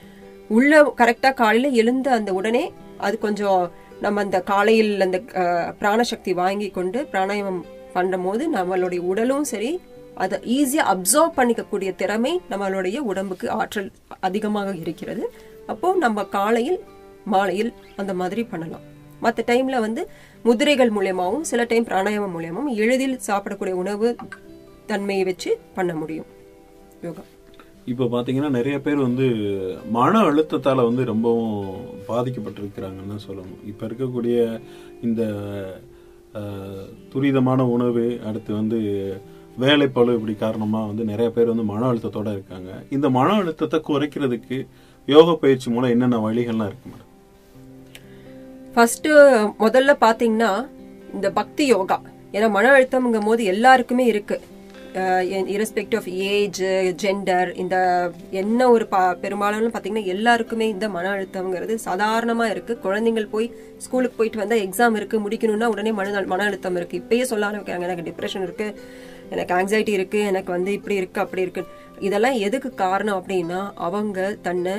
D: உள்ள கரெக்டா காலையில எழுந்த அந்த உடனே அது கொஞ்சம் நம்ம அந்த காலையில் அந்த அஹ், பிராணசக்தி வாங்கி கொண்டு பிராணாயாமம் பண்ணும் போது நம்மளுடைய உடலும் சரி அதை ஈஸியா அப்சர்வ் பண்ணிக்கக்கூடிய திறமை நம்மளுடைய உடம்புக்கு ஆற்றல் அதிகமாக இருக்கிறது அப்போ நம்ம காலையில் மாலையில் அந்த மாதிரி பண்ணலாம் மற்ற டைம்ல வந்து முதிரைகள் மூலியமாவும் சில டைம் பிராணாயாமம் மூலியமாவும் எளிதில் சாப்பிடக்கூடிய உணவு தன்மையை வச்சு பண்ண முடியும் யோகா
C: இப்போ பாத்தீங்கன்னா நிறைய பேர் வந்து மன அழுத்தத்தால வந்து ரொம்பவும் பாதிக்கப்பட்டிருக்கிறாங்கன்னு தான் சொல்லணும் இப்போ இருக்கக்கூடிய இந்த அஹ், துரிதமான உணவு அடுத்து வந்து வேலைப்பளு இப்படி காரணமா வந்து நிறைய பேர் வந்து மன அழுத்தத்தோட இருக்காங்க இந்த மன அழுத்தத்தை குறைக்கிறதுக்கு யோக பயிற்சி மூலம் என்னென்ன வழிகள்லாம் இருக்கு மேடம்
D: ஃபர்ஸ்ட் முதல்ல பாத்தீங்கன்னா இந்த பக்தி யோகா ஏன்னா மன அழுத்தம்ங்கும் போது எல்லாருக்குமே இருக்கு இரஸ்பெக்ட் ஆஃப் ஏஜ் ஜெண்டர் இந்த என்ன ஒரு பா- பெரும்பாலான பாத்தீங்கன்னா எல்லாருக்குமே இந்த மன அழுத்தம்ங்கிறது சாதாரணமா இருக்கு குழந்தைங்கள் போய் ஸ்கூலுக்கு போயிட்டு வந்தா எக்ஸாம் இருக்கு முடிக்கணும்னா உடனே மன மன அழுத்தம் இருக்கு இப்பயே சொல்ல ஆரம்பிக்கிறாங்க எனக்கு டிப்ரெஷன் இருக்கு எனக்கு ஆங்ஸைட்டி இருக்கு எனக்கு வந்து இப்படி இருக்கு அப்படி இருக்கு இதெல்லாம் எதுக்கு காரணம் அப்படின்னா அவங்க தன்னை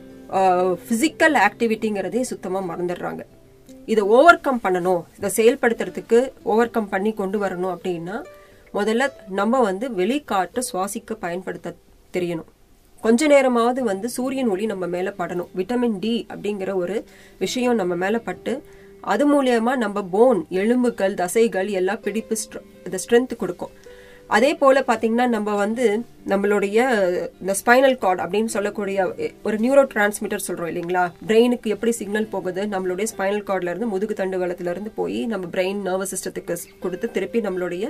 D: பிசிக்கல் ஆக்டிவிட்டிங்கிறதே சுத்தமா மறந்துடுறாங்க இதை ஓவர் கம் பண்ணணும் இதை செயல்படுத்துறதுக்கு ஓவர் கம் பண்ணி கொண்டு வரணும் அப்படின்னா முதல்ல நம்ம வந்து வெளிக்காற்றை சுவாசிக்க பயன்படுத்த தெரியணும் கொஞ்ச நேரமாவது வந்து சூரியன் ஒளி நம்ம மேல படணும் விட்டமின் டி அப்படிங்கிற ஒரு விஷயம் நம்ம மேல பட்டு அது மூலியமா நம்ம போன் எலும்புகள் தசைகள் எல்லாம் பிடிப்பு ஸ்ட்ரென்த் கொடுக்கும் அதே போல பாத்தீங்கன்னா நம்ம வந்து நம்மளுடைய இந்த ஸ்பைனல் கார்டு அப்படின்னு சொல்லக்கூடிய ஒரு நியூரோ டிரான்ஸ்மிட்டர் சொல்றோம் இல்லைங்களா பிரெயினுக்கு எப்படி சிக்னல் போகுது நம்மளுடைய ஸ்பைனல் கார்ட்ல இருந்து முதுகு தண்டு வளத்துல இருந்து போய் நம்ம பிரெயின் நர்வஸ் சிஸ்டத்துக்கு கொடுத்து திருப்பி நம்மளுடைய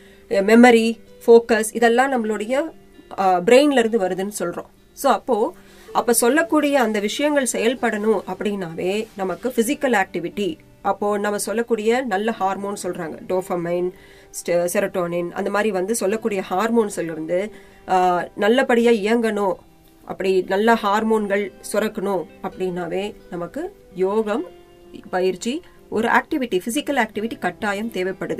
D: மெமரி ஃபோக்கஸ் இதெல்லாம் நம்மளுடைய பிரெயின்ல இருந்து வருதுன்னு சொல்றோம் ஸோ அப்போ அப்ப சொல்லக்கூடிய அந்த விஷயங்கள் செயல்படணும் அப்படின்னாவே நமக்கு பிசிக்கல் ஆக்டிவிட்டி அப்போ நம்ம சொல்லக்கூடிய நல்ல ஹார்மோன் சொல்றாங்க டோஃபமைன் செரட்டோனின் அந்த மாதிரி வந்து சொல்லக்கூடிய ஹார்மோன்ஸ் வந்து ஆஹ், நல்லபடியா இயங்கணும் அப்படி நல்ல ஹார்மோன்கள் சுரக்கணும் அப்படின்னாவே நமக்கு யோகம் பயிற்சி ஒரு ஆக்டிவிட்டி பிசிக்கல் ஆக்டிவிட்டி கட்டாயம் தேவைப்படுது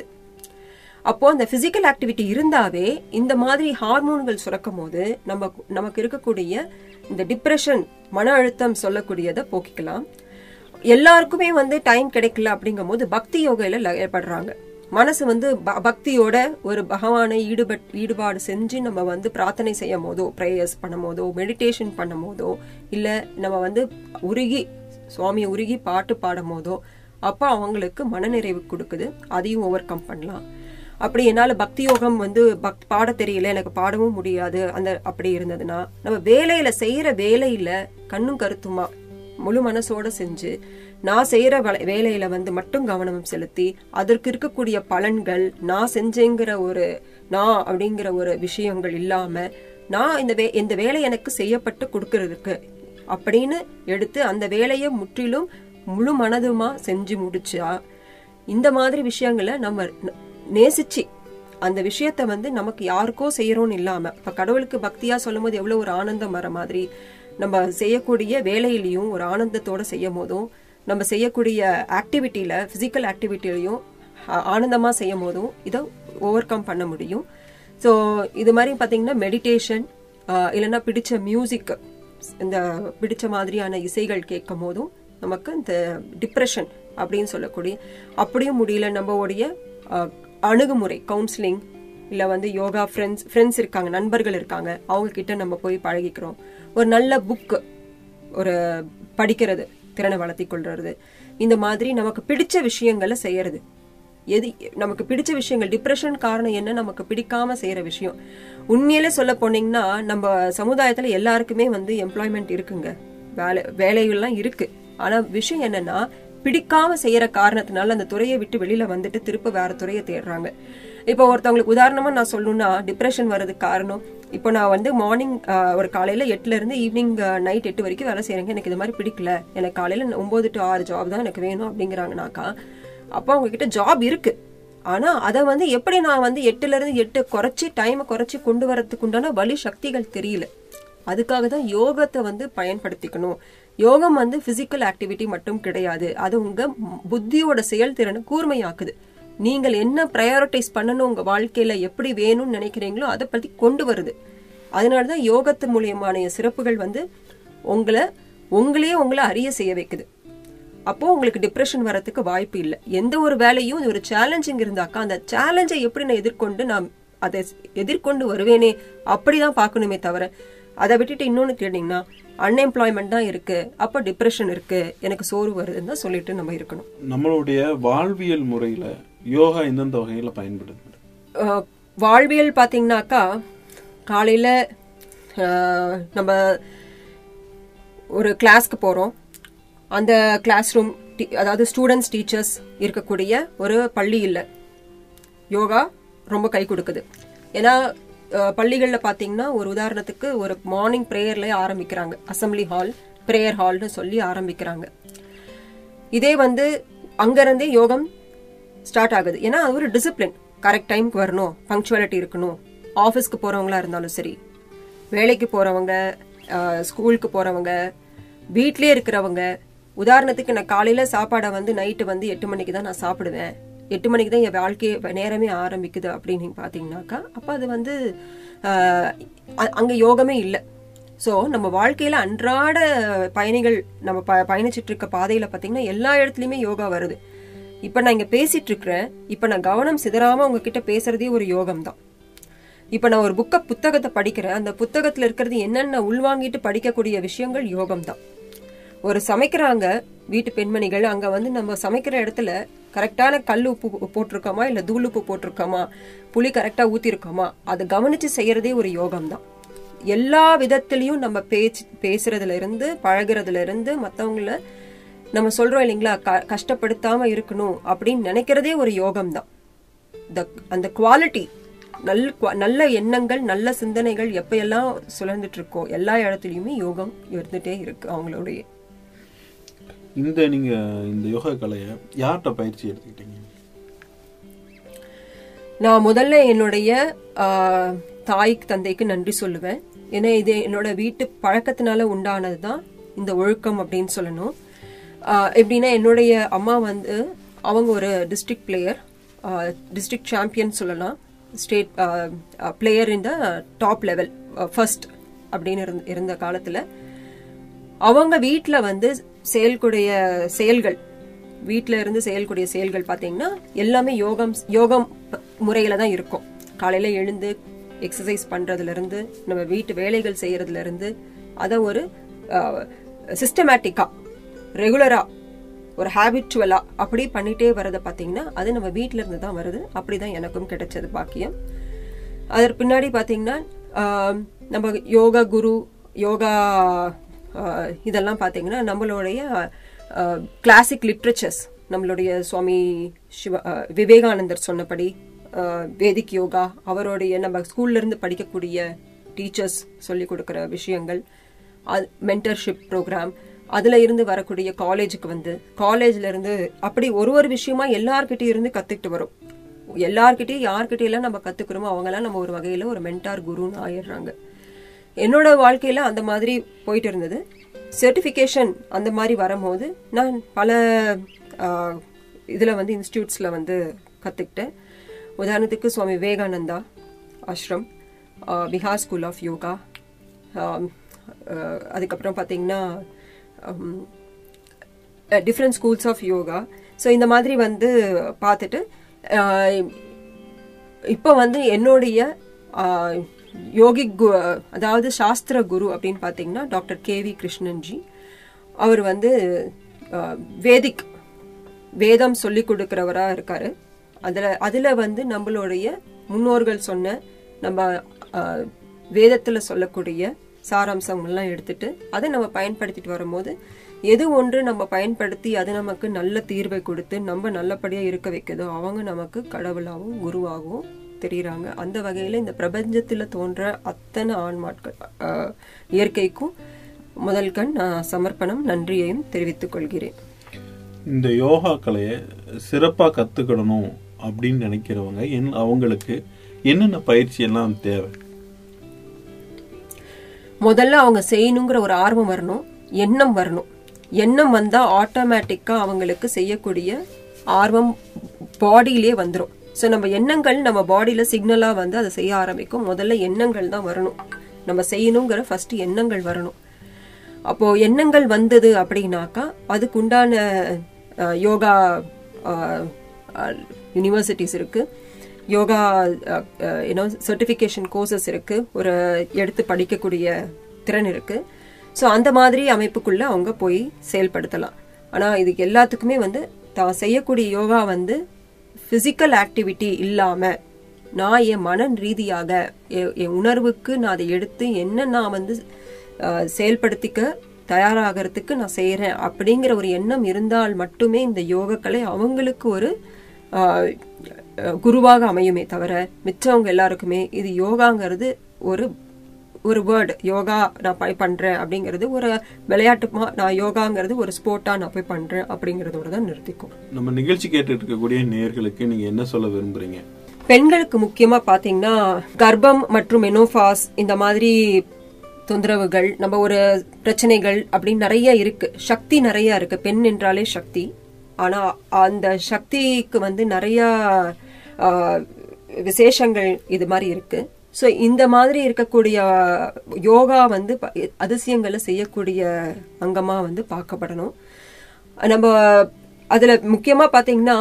D: அப்போ அந்த பிசிக்கல் ஆக்டிவிட்டி இருந்தாவே இந்த மாதிரி ஹார்மோன்கள் சுரக்கும் போது நம்ம நமக்கு இருக்கக்கூடிய இந்த டிப்ரெஷன் மன அழுத்தம் சொல்லக்கூடியதை போக்கிக்கலாம் எல்லாருக்குமே வந்து டைம் கிடைக்கல அப்படிங்கும் போது பக்தி யோகையில லயப்படுறாங்க மனசு வந்து ப- பக்தியோட ஒரு பகவானை ஈடுபட் ஈடுபாடு செஞ்சு நம்ம வந்து பிரார்த்தனை செய்யும் போதோ ப்ரேயர்ஸ் பண்ணும் போதோ மெடிடேஷன் பண்ணும் போதோ இல்ல நம்ம வந்து உருகி சுவாமியை உருகி பாட்டு பாடும் போதோ அப்ப அவங்களுக்கு மனநிறைவு கொடுக்குது அதையும் ஓவர் கம் பண்ணலாம் அப்படி என்னால பக்தி யோகம் வந்து பக் பாட தெரியல எனக்கு பாடவும் முடியாது அந்த அப்படி இருந்ததுன்னா நம்ம வேலையில செய்யற வேலையில கண்ணும் கருத்துமா முழு மனசோட செஞ்சு நான் செய்யற வலை- வேலையில வந்து மட்டும் கவனம் செலுத்தி அதற்கு இருக்கக்கூடிய பலன்கள் நான் செஞ்சேங்கிற ஒரு நான் அப்படிங்கிற ஒரு விஷயங்கள் இல்லாம நான் இந்த வே இந்த வேலை எனக்கு செய்யப்பட்டு கொடுக்கறதுக்கு அப்படின்னு எடுத்து அந்த வேலையை முற்றிலும் முழு மனதுமா செஞ்சு முடிச்சா இந்த மாதிரி விஷயங்களை நம்ம ந- நேசிச்சு அந்த விஷயத்த வந்து நமக்கு யாருக்கோ செய்யறோம்னு இல்லாம இப்ப கடவுளுக்கு பக்தியா சொல்லும்போது எவ்வளவு ஒரு ஆனந்தம் வர மாதிரி நம்ம செய்யக்கூடிய வேலையிலையும் ஒரு ஆனந்தத்தோட செய்யும் போதும் நம்ம செய்யக்கூடிய ஆக்டிவிட்டியில பிசிக்கல் ஆக்டிவிட்டிலையும் ஆனந்தமா செய்யும் போதும் இதை ஓவர் கம் பண்ண முடியும் ஸோ இது மாதிரி பாத்தீங்கன்னா மெடிடேஷன் இல்லைன்னா பிடிச்ச மியூசிக் இந்த பிடிச்ச மாதிரியான இசைகள் கேட்கும் போதும் நமக்கு இந்த டிப்ரெஷன் அப்படின்னு சொல்லக்கூடிய அப்படியும் முடியல நம்மளுடைய அஹ், அணுகுமுறை கவுன்சிலிங் இல்ல வந்து யோகா ஃப்ரெண்ட்ஸ் ஃப்ரெண்ட்ஸ் இருக்காங்க நண்பர்கள் இருக்காங்க அவங்க கிட்ட நம்ம போய் பழகிக்கிறோம் ஒரு நல்ல புக் ஒரு படிக்கிறது திறனை வளர்த்தி கொள்றது இந்த மாதிரி நமக்கு பிடிச்ச விஷயங்களை செய்யறது எது நமக்கு பிடிச்ச விஷயங்கள் டிப்ரெஷன் காரணம் என்ன நமக்கு பிடிக்காம செய்யற விஷயம் உண்மையிலே சொல்ல போனீங்கன்னா நம்ம சமுதாயத்துல எல்லாருக்குமே வந்து எம்ப்ளாய்மெண்ட் இருக்குங்க வேலை வேலைகள்லாம் இருக்கு ஆனா விஷயம் என்னன்னா பிடிக்காம செய்யற காரணத்தினால அந்த துறையை விட்டு வெளியில வந்துட்டு திரும்ப வேற துறையை தேடுறாங்க இப்போ ஒருத்தவங்களுக்கு உதாரணமா நான் சொல்லணும்னா டிப்ரெஷன் வர்றதுக்கு காரணம் இப்போ நான் வந்து மார்னிங் ஒரு காலையில எட்டுல இருந்து ஈவினிங் நைட் எட்டு வரைக்கும் வேலை செய்யறேங்க எனக்கு இது மாதிரி பிடிக்கல எனக்கு காலையில ஒன்பது டு ஆறு ஜாப் தான் எனக்கு வேணும் அப்படிங்கிறாங்கனாக்கா அப்போ அவங்க கிட்ட ஜாப் இருக்கு ஆனா அதை வந்து எப்படி நான் வந்து எட்டுல இருந்து எட்டு குறைச்சி டைமை குறைச்சி கொண்டு வரதுக்கு உண்டான வழி சக்திகள் தெரியல அதுக்காக தான் யோகத்தை வந்து பயன்படுத்திக்கணும் யோகம் வந்து பிசிக்கல் ஆக்டிவிட்டி மட்டும் கிடையாது அது உங்க புத்தியோட செயல்திறனை கூர்மையாக்குது நீங்கள் என்ன ப்ரையாரிட்டைஸ் பண்ணணும் உங்க வாழ்க்கையில எப்படி வேணும்னு நினைக்கிறீங்களோ அதை பத்தி கொண்டு வருது அதனாலதான் யோகத்து மூலியமான சிறப்புகள் வந்து உங்களை உங்களையே உங்களை அறிய செய்ய வைக்குது அப்போ உங்களுக்கு டிப்ரெஷன் வரதுக்கு வாய்ப்பு இல்லை எந்த ஒரு வேலையும் இது ஒரு சேலஞ்சிங் இருந்தாக்கா அந்த சேலஞ்சை எப்படி நான் எதிர்கொண்டு நான் அதை எதிர்கொண்டு வருவேனே அப்படிதான் பார்க்கணுமே தவிர அதை விட்டுட்டு இன்னொன்னு கேட்டீங்கன்னா அன்எம்ப்ளாய்மெண்ட் தான் இருக்கு அப்போ டிப்ரெஷன் இருக்கு எனக்கு சோர்வு வருதுன்னு தான் சொல்லிட்டு நம்ம இருக்கணும்
C: நம்மளுடைய வாழ்வியல் முறையில யோகா எந்தெந்த வகையில பயன்படுது மேடம்?
D: அஹ், வாழ்வியல் பார்த்தீங்கன்னாக்கா காலையில் நம்ம ஒரு கிளாஸ்க்கு போகிறோம் அந்த கிளாஸ் ரூம் அதாவது ஸ்டூடெண்ட்ஸ் டீச்சர்ஸ் இருக்கக்கூடிய ஒரு பள்ளி இல்லை யோகா ரொம்ப கை கொடுக்குது ஏன்னா பள்ளிகளில் பார்த்தீங்கன்னா ஒரு உதாரணத்துக்கு ஒரு மார்னிங் ப்ரேயர்ல ஆரம்பிக்கிறாங்க அசம்பிளி ஹால் ப்ரேயர் ஹால்னு சொல்லி ஆரம்பிக்கிறாங்க இதே வந்து அங்கிருந்தே யோகம் ஸ்டார்ட் ஆகுது ஏன்னா அது ஒரு டிசிப்ளின் கரெக்ட் டைம்க்கு வரணும் பங்க்சுவாலிட்டி இருக்கணும் ஆஃபீஸ்க்கு போறவங்களா இருந்தாலும் சரி வேலைக்கு போறவங்க ஸ்கூலுக்கு போறவங்க வீட்லயே இருக்கிறவங்க உதாரணத்துக்கு நான் காலையில சாப்பாடை வந்து நைட்டு வந்து எட்டு மணிக்கு தான் நான் சாப்பிடுவேன் எட்டு மணிக்கு தான் என் வாழ்க்கைய நேரமே ஆரம்பிக்குது அப்படின்னு நீங்க பாத்தீங்கன்னாக்கா அப்ப அது வந்து ஆஹ், அ- அங்க யோகமே இல்லை ஸோ நம்ம வாழ்க்கையில அன்றாட பயணிகள் நம்ம ப பயணிச்சிட்டு இருக்க பாதையில பாத்தீங்கன்னா எல்லா இடத்துலயுமே யோகா வருது இப்ப நான் இங்க பேசிட்டு இருக்கிறேன் இப்ப நான் கவனம் சிதறாம உங்ககிட்ட பேசுறதே ஒரு யோகம் தான் இப்ப நான் ஒரு புக்க புத்தகத்தை படிக்கிறேன் அந்த புத்தகத்துல இருக்கிறது என்னென்ன உள்வாங்கிட்டு படிக்கக்கூடிய விஷயங்கள் யோகம் தான் ஒரு சமைக்கிறாங்க வீட்டு பெண்மணிகள் அங்க வந்து நம்ம சமைக்கிற இடத்துல கரெக்டான கல் உப்பு போட்டிருக்கோமா இல்ல தூள் உப்பு போட்டிருக்கோமா புளி கரெக்டா ஊத்திருக்கோமா அதை கவனிச்சு செய்யறதே ஒரு யோகம் தான் எல்லா விதத்திலையும் நம்ம பேச்சு பேசுறதுல இருந்து பழகுறதுல இருந்து மத்தவங்கள நம்ம சொல்றோம் இல்லைங்களா க- கஷ்டப்படுத்தாம இருக்கணும் அப்படின்னு நினைக்கிறதே ஒரு யோகம் தான் the- அந்த குவாலிட்டி நல்ல qua- நல்ல எண்ணங்கள் நல்ல சிந்தனைகள் எப்பயெல்லாம் சுழந்துட்டு இருக்கோ எல்லா இடத்துலயுமே யோகம் இருந்துட்டே இருக்கு அவங்களுடைய
C: இந்த நீங்க இந்த யோகா கலையை யார்கிட்ட பயிற்சி எடுத்துக்கிட்டீங்க
D: நான் முதல்ல என்னுடைய ஆஹ், தாய்க்கு தந்தைக்கு நன்றி சொல்லுவேன் ஏன்னா இது என்னோட வீட்டு பழக்கத்தினால உண்டானது தான் இந்த ஒழுக்கம் அப்படின்னு சொல்லணும் ஆஹ், எப்படின்னா என்னுடைய அம்மா வந்து அவங்க ஒரு டிஸ்ட்ரிக்ட் பிளேயர் டிஸ்ட்ரிக்ட் சாம்பியன் சொல்லலாம் state player in the top level first அப்படின்னு இருந்த- இருந்த காலத்துல அவங்க வீட்ல வந்து செயல்கூடிய செயல்கள் வீட்ல இருந்து செயல்கூடிய செயல்கள் பாத்தீங்கன்னா எல்லாமே யோகம் யோகம் முறையில தான் இருக்கும் காலையில எழுந்து எக்ஸசைஸ் பண்றதுல இருந்து நம்ம வீட்டு வேலைகள் செய்யறதுல இருந்து அதை ஒரு சிஸ்டமேட்டிக்கா ரெகுலரா ஒரு ஹேபிச்சுவலா அப்படி பண்ணிட்டே வரதை பாத்தீங்கன்னா அது நம்ம வீட்ல இருந்து தான் வருது அப்படிதான் எனக்கும் கிடைச்சது பாக்கியம் அதற்கு பின்னாடி பாத்தீங்கன்னா ஆம், நம்ம யோகா குரு யோகா ஆஹ், இதெல்லாம் பாத்தீங்கன்னா நம்மளுடைய கிளாசிக் லிட்ரேச்சர்ஸ் நம்மளுடைய சுவாமி சிவ ஆஹ், விவேகானந்தர் சொன்னபடி ஆஹ், வேதிக் யோகா அவருடைய நம்ம ஸ்கூல்ல இருந்து படிக்கக்கூடிய டீச்சர்ஸ் சொல்லி கொடுக்கிற விஷயங்கள் மென்டர்ஷிப் ப்ரோக்ராம் அதுல இருந்து வரக்கூடிய காலேஜுக்கு வந்து காலேஜ்ல இருந்து அப்படி ஒரு ஒரு விஷயமா எல்லார்கிட்டயும் இருந்து கத்துக்கிட்டு வரும் எல்லார்கிட்டயும் யார்கிட்ட எல்லாம் நம்ம கத்துக்கிறோமோ அவங்கெல்லாம் நம்ம ஒரு வகையில ஒரு மென்டார் குருன்னு ஆயிடுறாங்க என்னோட வாழ்க்கையில அந்த மாதிரி போயிட்டு இருந்தது சர்டிஃபிகேஷன் அந்த மாதிரி வரும்போது நான் பல ஆஹ், இதுல வந்து இன்ஸ்டியூட்ஸ்ல வந்து கத்துக்கிட்டேன் உதாரணத்துக்கு Swami Vivekananda ashram Bihar school of yoga அதுக்கப்புறம் பார்த்தீங்கன்னா different schools of yoga so இந்த மாதிரி வந்து பார்த்துட்டு அஹ், இப்போ வந்து என்னுடைய ஆஹ், யோகிக் கு அதாவது சாஸ்திர குரு அப்படின்னு பார்த்தீங்கன்னா டாக்டர் கே வி கிருஷ்ணன்ஜி அவர் வந்து ஆஹ், வேதிக் வேதம் சொல்லி கொடுக்கிறவரா இருக்காரு அதுல அதுல வந்து நம்மளுடைய முன்னோர்கள் சொன்ன நம்ம ஆஹ், வேதத்துல சொல்லக்கூடிய சாராம்சங்கள்லாம் எடுத்துட்டு அதை நம்ம பயன்படுத்திட்டு வரும்போது எது ஒன்று நம்ம பயன்படுத்தி அது நமக்கு நல்ல தீர்வை கொடுத்து நம்ம நல்லபடியா இருக்க வைக்குதோ அவங்க நமக்கு கடவுளாகவும் குருவாகவும் தெரியுறாங்க அந்த வகையில இந்த பிரபஞ்சத்துல தோன்ற அத்தனை ஆன்மாட்கள் ஆஹ், இயற்கைக்கும் முதல் கண் நான் சமர்ப்பணம் நன்றியையும் தெரிவித்துக் கொள்கிறேன்
C: இந்த யோகா கலையை சிறப்பா கத்துக்கிடணும் அப்படின்னு நினைக்கிறவங்க என் அவங்களுக்கு என்னென்ன பயிற்சி எல்லாம் தேவை
D: முதல்ல அவங்க செய்யணுங்கிற ஒரு ஆர்வம் வரணும் எண்ணம் வரணும் எண்ணம் வந்தா ஆட்டோமேட்டிக்கா அவங்களுக்கு செய்யக்கூடிய ஆர்வம் பாடியிலே வந்துரும் ஸோ நம்ம எண்ணங்கள் நம்ம பாடியில சிக்னலா வந்து அதை செய்ய ஆரம்பிக்கும் முதல்ல எண்ணங்கள் தான் வரணும் நம்ம செய்யணுங்கிற ஃபர்ஸ்ட் எண்ணங்கள் வரணும் அப்போ எண்ணங்கள் வந்தது அப்படின்னாக்கா அதுக்குண்டான அஹ், யோகா யூனிவர்சிட்டிஸ் இருக்கு யோகா யூனோ சர்டிஃபிகேஷன் கோர்சஸ் இருக்கு ஒரு எடுத்து படிக்கக்கூடிய திறன் இருக்கு ஸோ அந்த மாதிரி அமைப்புக்குள்ள அவங்க போய் செயல்படுத்தலாம் ஆனா இதுக்கு எல்லாத்துக்குமே வந்து தான் செய்யக்கூடிய யோகா வந்து பிசிக்கல் ஆக்டிவிட்டி இல்லாம நான் என் மன ரீதியாக எ- என் உணர்வுக்கு நான் அதை எடுத்து என்ன நான் வந்து அஹ், செயல்படுத்திக்க தயாராகிறதுக்கு நான் செய்யறேன் அப்படிங்கிற ஒரு எண்ணம் இருந்தால் மட்டுமே இந்த யோகக்கலை அவங்களுக்கு ஒரு ஆஹ், அஹ், குருவாக அமையுமே தவிர மிச்சவங்க எல்லாருக்குமே இது யோகாங்கிறது ஒரு ஒரு வேர்டு யோகா நான் போய் பண்றேன் அப்படிங்கிறது ஒரு விளையாட்டுமா நான் யோகாங்கிறது ஒரு ஸ்போர்ட்டா நான் போய் பண்றேன் அப்படிங்கறதோட தான் நிறுத்திக்கும்
C: நம்ம நிகழ்ச்சி கேட்டுட்டு இருக்கக்கூடிய நேயர்களுக்கு நீங்க என்ன சொல்ல விரும்புறீங்க
D: பெண்களுக்கு முக்கியமா பாத்தீங்கன்னா கர்ப்பம் மற்றும் மெனோபாஸ் இந்த மாதிரி தொந்தரவுகள் நம்ம ஒரு பிரச்சனைகள் அப்படின்னு நிறைய இருக்கு சக்தி நிறைய இருக்கு பெண் என்றாலே சக்தி ஆனா அந்த சக்திக்கு வந்து நிறைய ஆ, விசேஷங்கள் இது மாதிரி இருக்கு ஸோ இந்த மாதிரி இருக்கக்கூடிய யோகா வந்து ப- அதிசயங்களை செய்யக்கூடிய அங்கமா வந்து பார்க்கப்படணும் நம்ம அதுல முக்கியமா பாத்தீங்கன்னா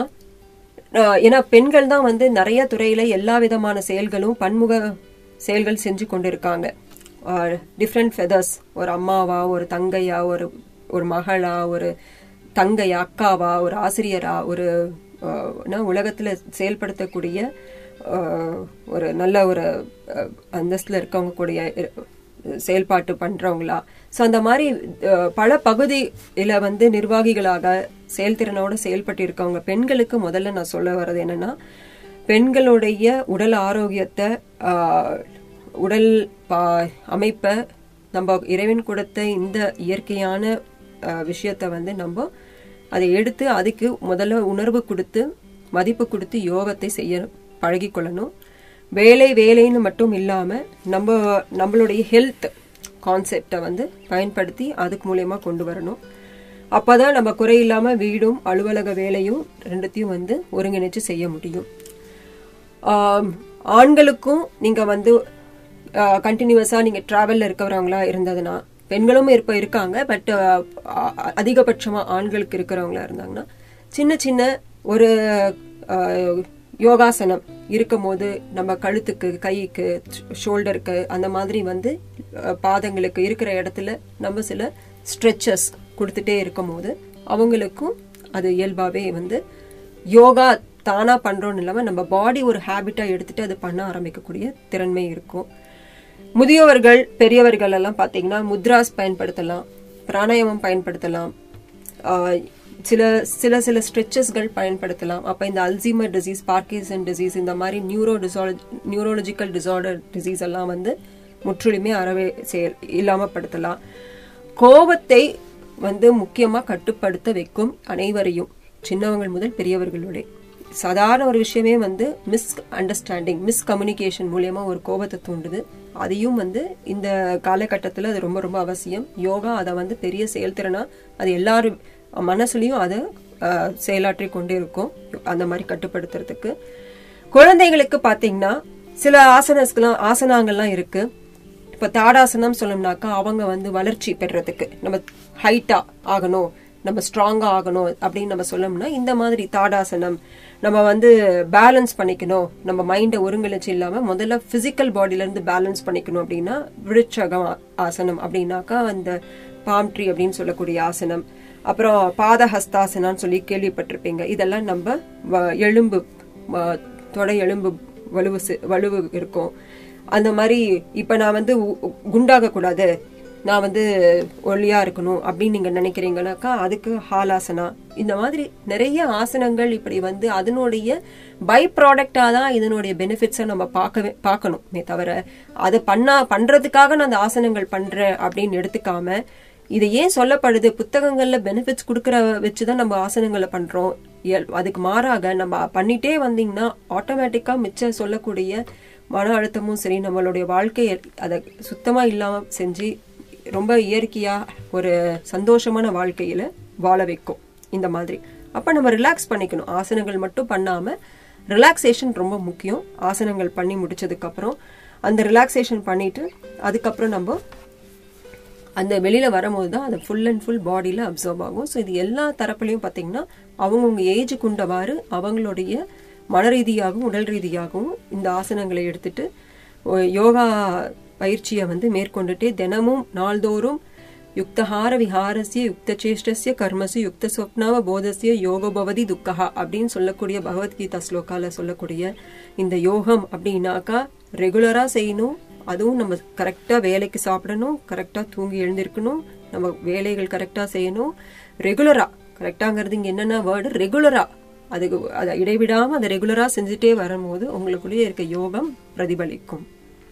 D: ஆஹ் ஏன்னா பெண்கள் தான் வந்து நிறைய துறையில எல்லா விதமான செயல்களும் பன்முக செயல்கள் செஞ்சு கொண்டிருக்காங்க டிஃப்ரெண்ட் ஃபெதர்ஸ் ஒரு அம்மாவா ஒரு தங்கையா ஒரு ஒரு மகளா ஒரு தங்கையா அக்காவா ஒரு ஆசிரியரா ஒரு ஆஹ், என்ன, உலகத்துல செயல்படுத்தக்கூடிய ஆஹ், ஒரு நல்ல ஒரு ஆஹ், அந்தஸ்துல இருக்கவங்க கூடிய இரு- செயல்பாட்டு பண்றவங்களா சோ அந்த மாதிரி அஹ், பல பகுதியில வந்து நிர்வாகிகளாக செயல்திறனோட செயல்பட்டு இருக்கவங்க பெண்களுக்கு முதல்ல நான் சொல்ல வர்றது என்னன்னா பெண்களுடைய உடல் ஆரோக்கியத்தை ஆஹ், உடல் பா- அமைப்பை நம்ம இறைவன் கொடுத்த இந்த இயற்கையான ஆஹ், விஷயத்தை வந்து நம்ம அதை எடுத்து அதுக்கு முதல்ல உணர்வு கொடுத்து மதிப்பு கொடுத்து யோகத்தை செய்ய பழகிக்கொள்ளணும் வேலை வேலைன்னு மட்டும் இல்லாம நம்ம நம்மளுடைய ஹெல்த் கான்செப்டை வந்து பயன்படுத்தி அதுக்கு மூலியமா கொண்டு வரணும் அப்பதான் நம்ம குறையில்லாம வீடும் அலுவலக வேலையும் ரெண்டுத்தையும் வந்து ஒருங்கிணைச்சு செய்ய முடியும் ஆம், ஆண்களுக்கும் நீங்க வந்து கண்டினியூஸா நீங்க டிராவல்ல இருக்கிறவங்களா இருந்ததுன்னா பெண்களும் இருப்ப இருக்காங்க பட் அதிகபட்சமா ஆண்களுக்கு இருக்கிறவங்களா இருந்தாங்கன்னா சின்ன சின்ன ஒரு ஆ, யோகாசனம் இருக்கும் போது நம்ம கழுத்துக்கு கைக்கு ஷோல்டருக்கு அந்த மாதிரி வந்து அஹ், பாதங்களுக்கு இருக்கிற இடத்துல நம்ம சில ஸ்ட்ரெச்சஸ் கொடுத்துட்டே இருக்கும் போது அவங்களுக்கும் அது இயல்பாவே வந்து யோகா தானா பண்றோம்னு இல்லாம நம்ம பாடி ஒரு ஹேபிட்டா எடுத்துட்டு அது பண்ண ஆரம்பிக்கக்கூடிய திறன்மை இருக்கும் முதியவர்கள் பெரியவர்கள் எல்லாம் பாத்தீங்கன்னா முத்ராஸ் பயன்படுத்தலாம் பிராணாயாமம் பயன்படுத்தலாம் ஆஹ் சில சில சில ஸ்ட்ரெச்சஸ்கள் பயன்படுத்தலாம் அப்ப இந்த அல்சீமர் டிசீஸ் பார்க்கின்சன் டிசீஸ் இந்த மாதிரி neuro disorder neurological disorder disease எல்லாம் வந்து முற்றிலுமே அறவே செயல் இல்லாமப்படுத்தலாம் கோபத்தை வந்து முக்கியமா கட்டுப்படுத்த வைக்கும் அனைவரையும் சின்னவங்கள் முதல் பெரியவர்களுடைய சாதாரண ஒரு விஷயமே வந்து மிஸ் அண்டர்ஸ்டாண்டிங் மிஸ் கம்யூனிகேஷன் மூலியமா ஒரு கோபத்தை தூண்டுது அதையும் வந்து இந்த காலகட்டத்தில் அது ரொம்ப ரொம்ப அவசியம் யோகா அதை வந்து பெரிய செயல்திறனா அது எல்லாரும் மனசுலயும் அதை அஹ், செயலாற்றி கொண்டே இருக்கும் அந்த மாதிரி கட்டுப்படுத்துறதுக்கு குழந்தைகளுக்கு பாத்தீங்கன்னா சில ஆசனஸ்கெல்லாம் ஆசனாங்கள்லாம் இருக்கு இப்ப தாடாசனம் சொல்லணும்னாக்கா அவங்க வந்து வளர்ச்சி பெறறதுக்கு நம்ம ஹைட்டா ஆகணும் நம்ம ஸ்ட்ராங்கா ஆகணும் அப்படின்னு நம்ம சொல்லணும்னா இந்த மாதிரி தாடாசனம் நம்ம வந்து பேலன்ஸ் பண்ணிக்கணும் நம்ம மைண்டை ஒருங்கிணைச்சு இல்லாம முதல்ல பிசிக்கல் பாடியில இருந்து பேலன்ஸ் பண்ணிக்கணும் அப்படின்னா விருட்சகம் ஆ- ஆசனம் அப்படின்னாக்கா அந்த பாம் ட்ரீ அப்படின்னு சொல்லக்கூடிய ஆசனம் அப்புறம் பாத ஹஸ்தாசனான்னு சொல்லி கேள்விப்பட்டிருப்பீங்க இதெல்லாம் நம்ம வ- எலும்பு வ- தொடை எலும்பு வலுவு செ- வலுவு இருக்கும் அந்த மாதிரி இப்ப நான் வந்து குண்டாக கூடாது நான் வந்து ஒல்லியா இருக்கணும் அப்படின்னு நீங்க நினைக்கிறீங்கனாக்கா அதுக்கு ஹாலாசனா இந்த மாதிரி நிறைய ஆசனங்கள் இப்படி வந்து அதனுடைய பை ப்ராடக்டா தான் இதனுடைய பெனிஃபிட்ஸை நம்ம பார்க்கவே பார்க்கணுமே தவிர அதை பண்ணா பண்றதுக்காக நான் அந்த ஆசனங்கள் பண்றேன் அப்படின்னு எடுத்துக்காம இது ஏன் சொல்லப்படுது புத்தகங்கள்ல பெனிஃபிட்ஸ் கொடுக்கற வச்சுதான் நம்ம ஆசனங்களை பண்றோம் இயல்- அதுக்கு மாறாக நம்ம பண்ணிட்டே வந்தீங்கன்னா ஆட்டோமேட்டிக்கா மிச்சம் சொல்லக்கூடிய மன அழுத்தமும் சரி நம்மளுடைய வாழ்க்கையை அதை சுத்தமா இல்லாம செஞ்சு ரொம்ப இயற்கையா ஒரு சந்தோஷமான வாழ்க்கையில வாழ வைக்கும் இந்த மாதிரி அப்ப நம்ம ரிலாக்ஸ் பண்ணிக்கணும் ஆசனங்கள் மட்டும் பண்ணாம ரிலாக்ஸேஷன் ரொம்ப முக்கியம் ஆசனங்கள் பண்ணி முடிச்சதுக்கு அப்புறம் அந்த ரிலாக்ஸேஷன் பண்ணிட்டு அதுக்கப்புறம் நம்ம அந்த வெளியில வரும்போது தான் அது ஃபுல் அண்ட் ஃபுல் பாடியில அப்சர்வ் ஆகும் ஸோ இது எல்லா தரப்புலையும் பார்த்தீங்கன்னா அவங்கவுங்க ஏஜுக்கு உண்டவாறு அவங்களுடைய மன ரீதியாகவும் உடல் ரீதியாகவும் இந்த ஆசனங்களை எடுத்துட்டு ஒ- யோகா பயிற்சியை வந்து மேற்கொண்டுட்டே தினமும் நாள்தோறும் யுக்தஹார விஹாரஸ்ய யுக்தசேஷ்டஸ்ய கர்மசு யுக்த சொப்னாவ போதஸ்ய யோகபவதி துக்கஹா அப்படின்னு சொல்லக்கூடிய பகவத்கீதா ஸ்லோகால சொல்லக்கூடிய இந்த யோகம் அப்படின்னாக்கா ரெகுலரா செய்யணும் அதுவும் நம்ம கரெக்டா வேலைக்கு சாப்பிடணும் கரெக்டா தூங்கி எழுந்திருக்கணும் நம்ம வேலைகள் கரெக்டா செய்யணும் ரெகுலரா கரெக்டாங்கிறது இங்க என்னென்ன வேர்டு ரெகுலரா அதுக்கு அதை இடைவிடாம அதை ரெகுலரா செஞ்சுட்டே வரும்போது உங்களுக்குள்ளேயே இருக்க யோகம் பிரதிபலிக்கும்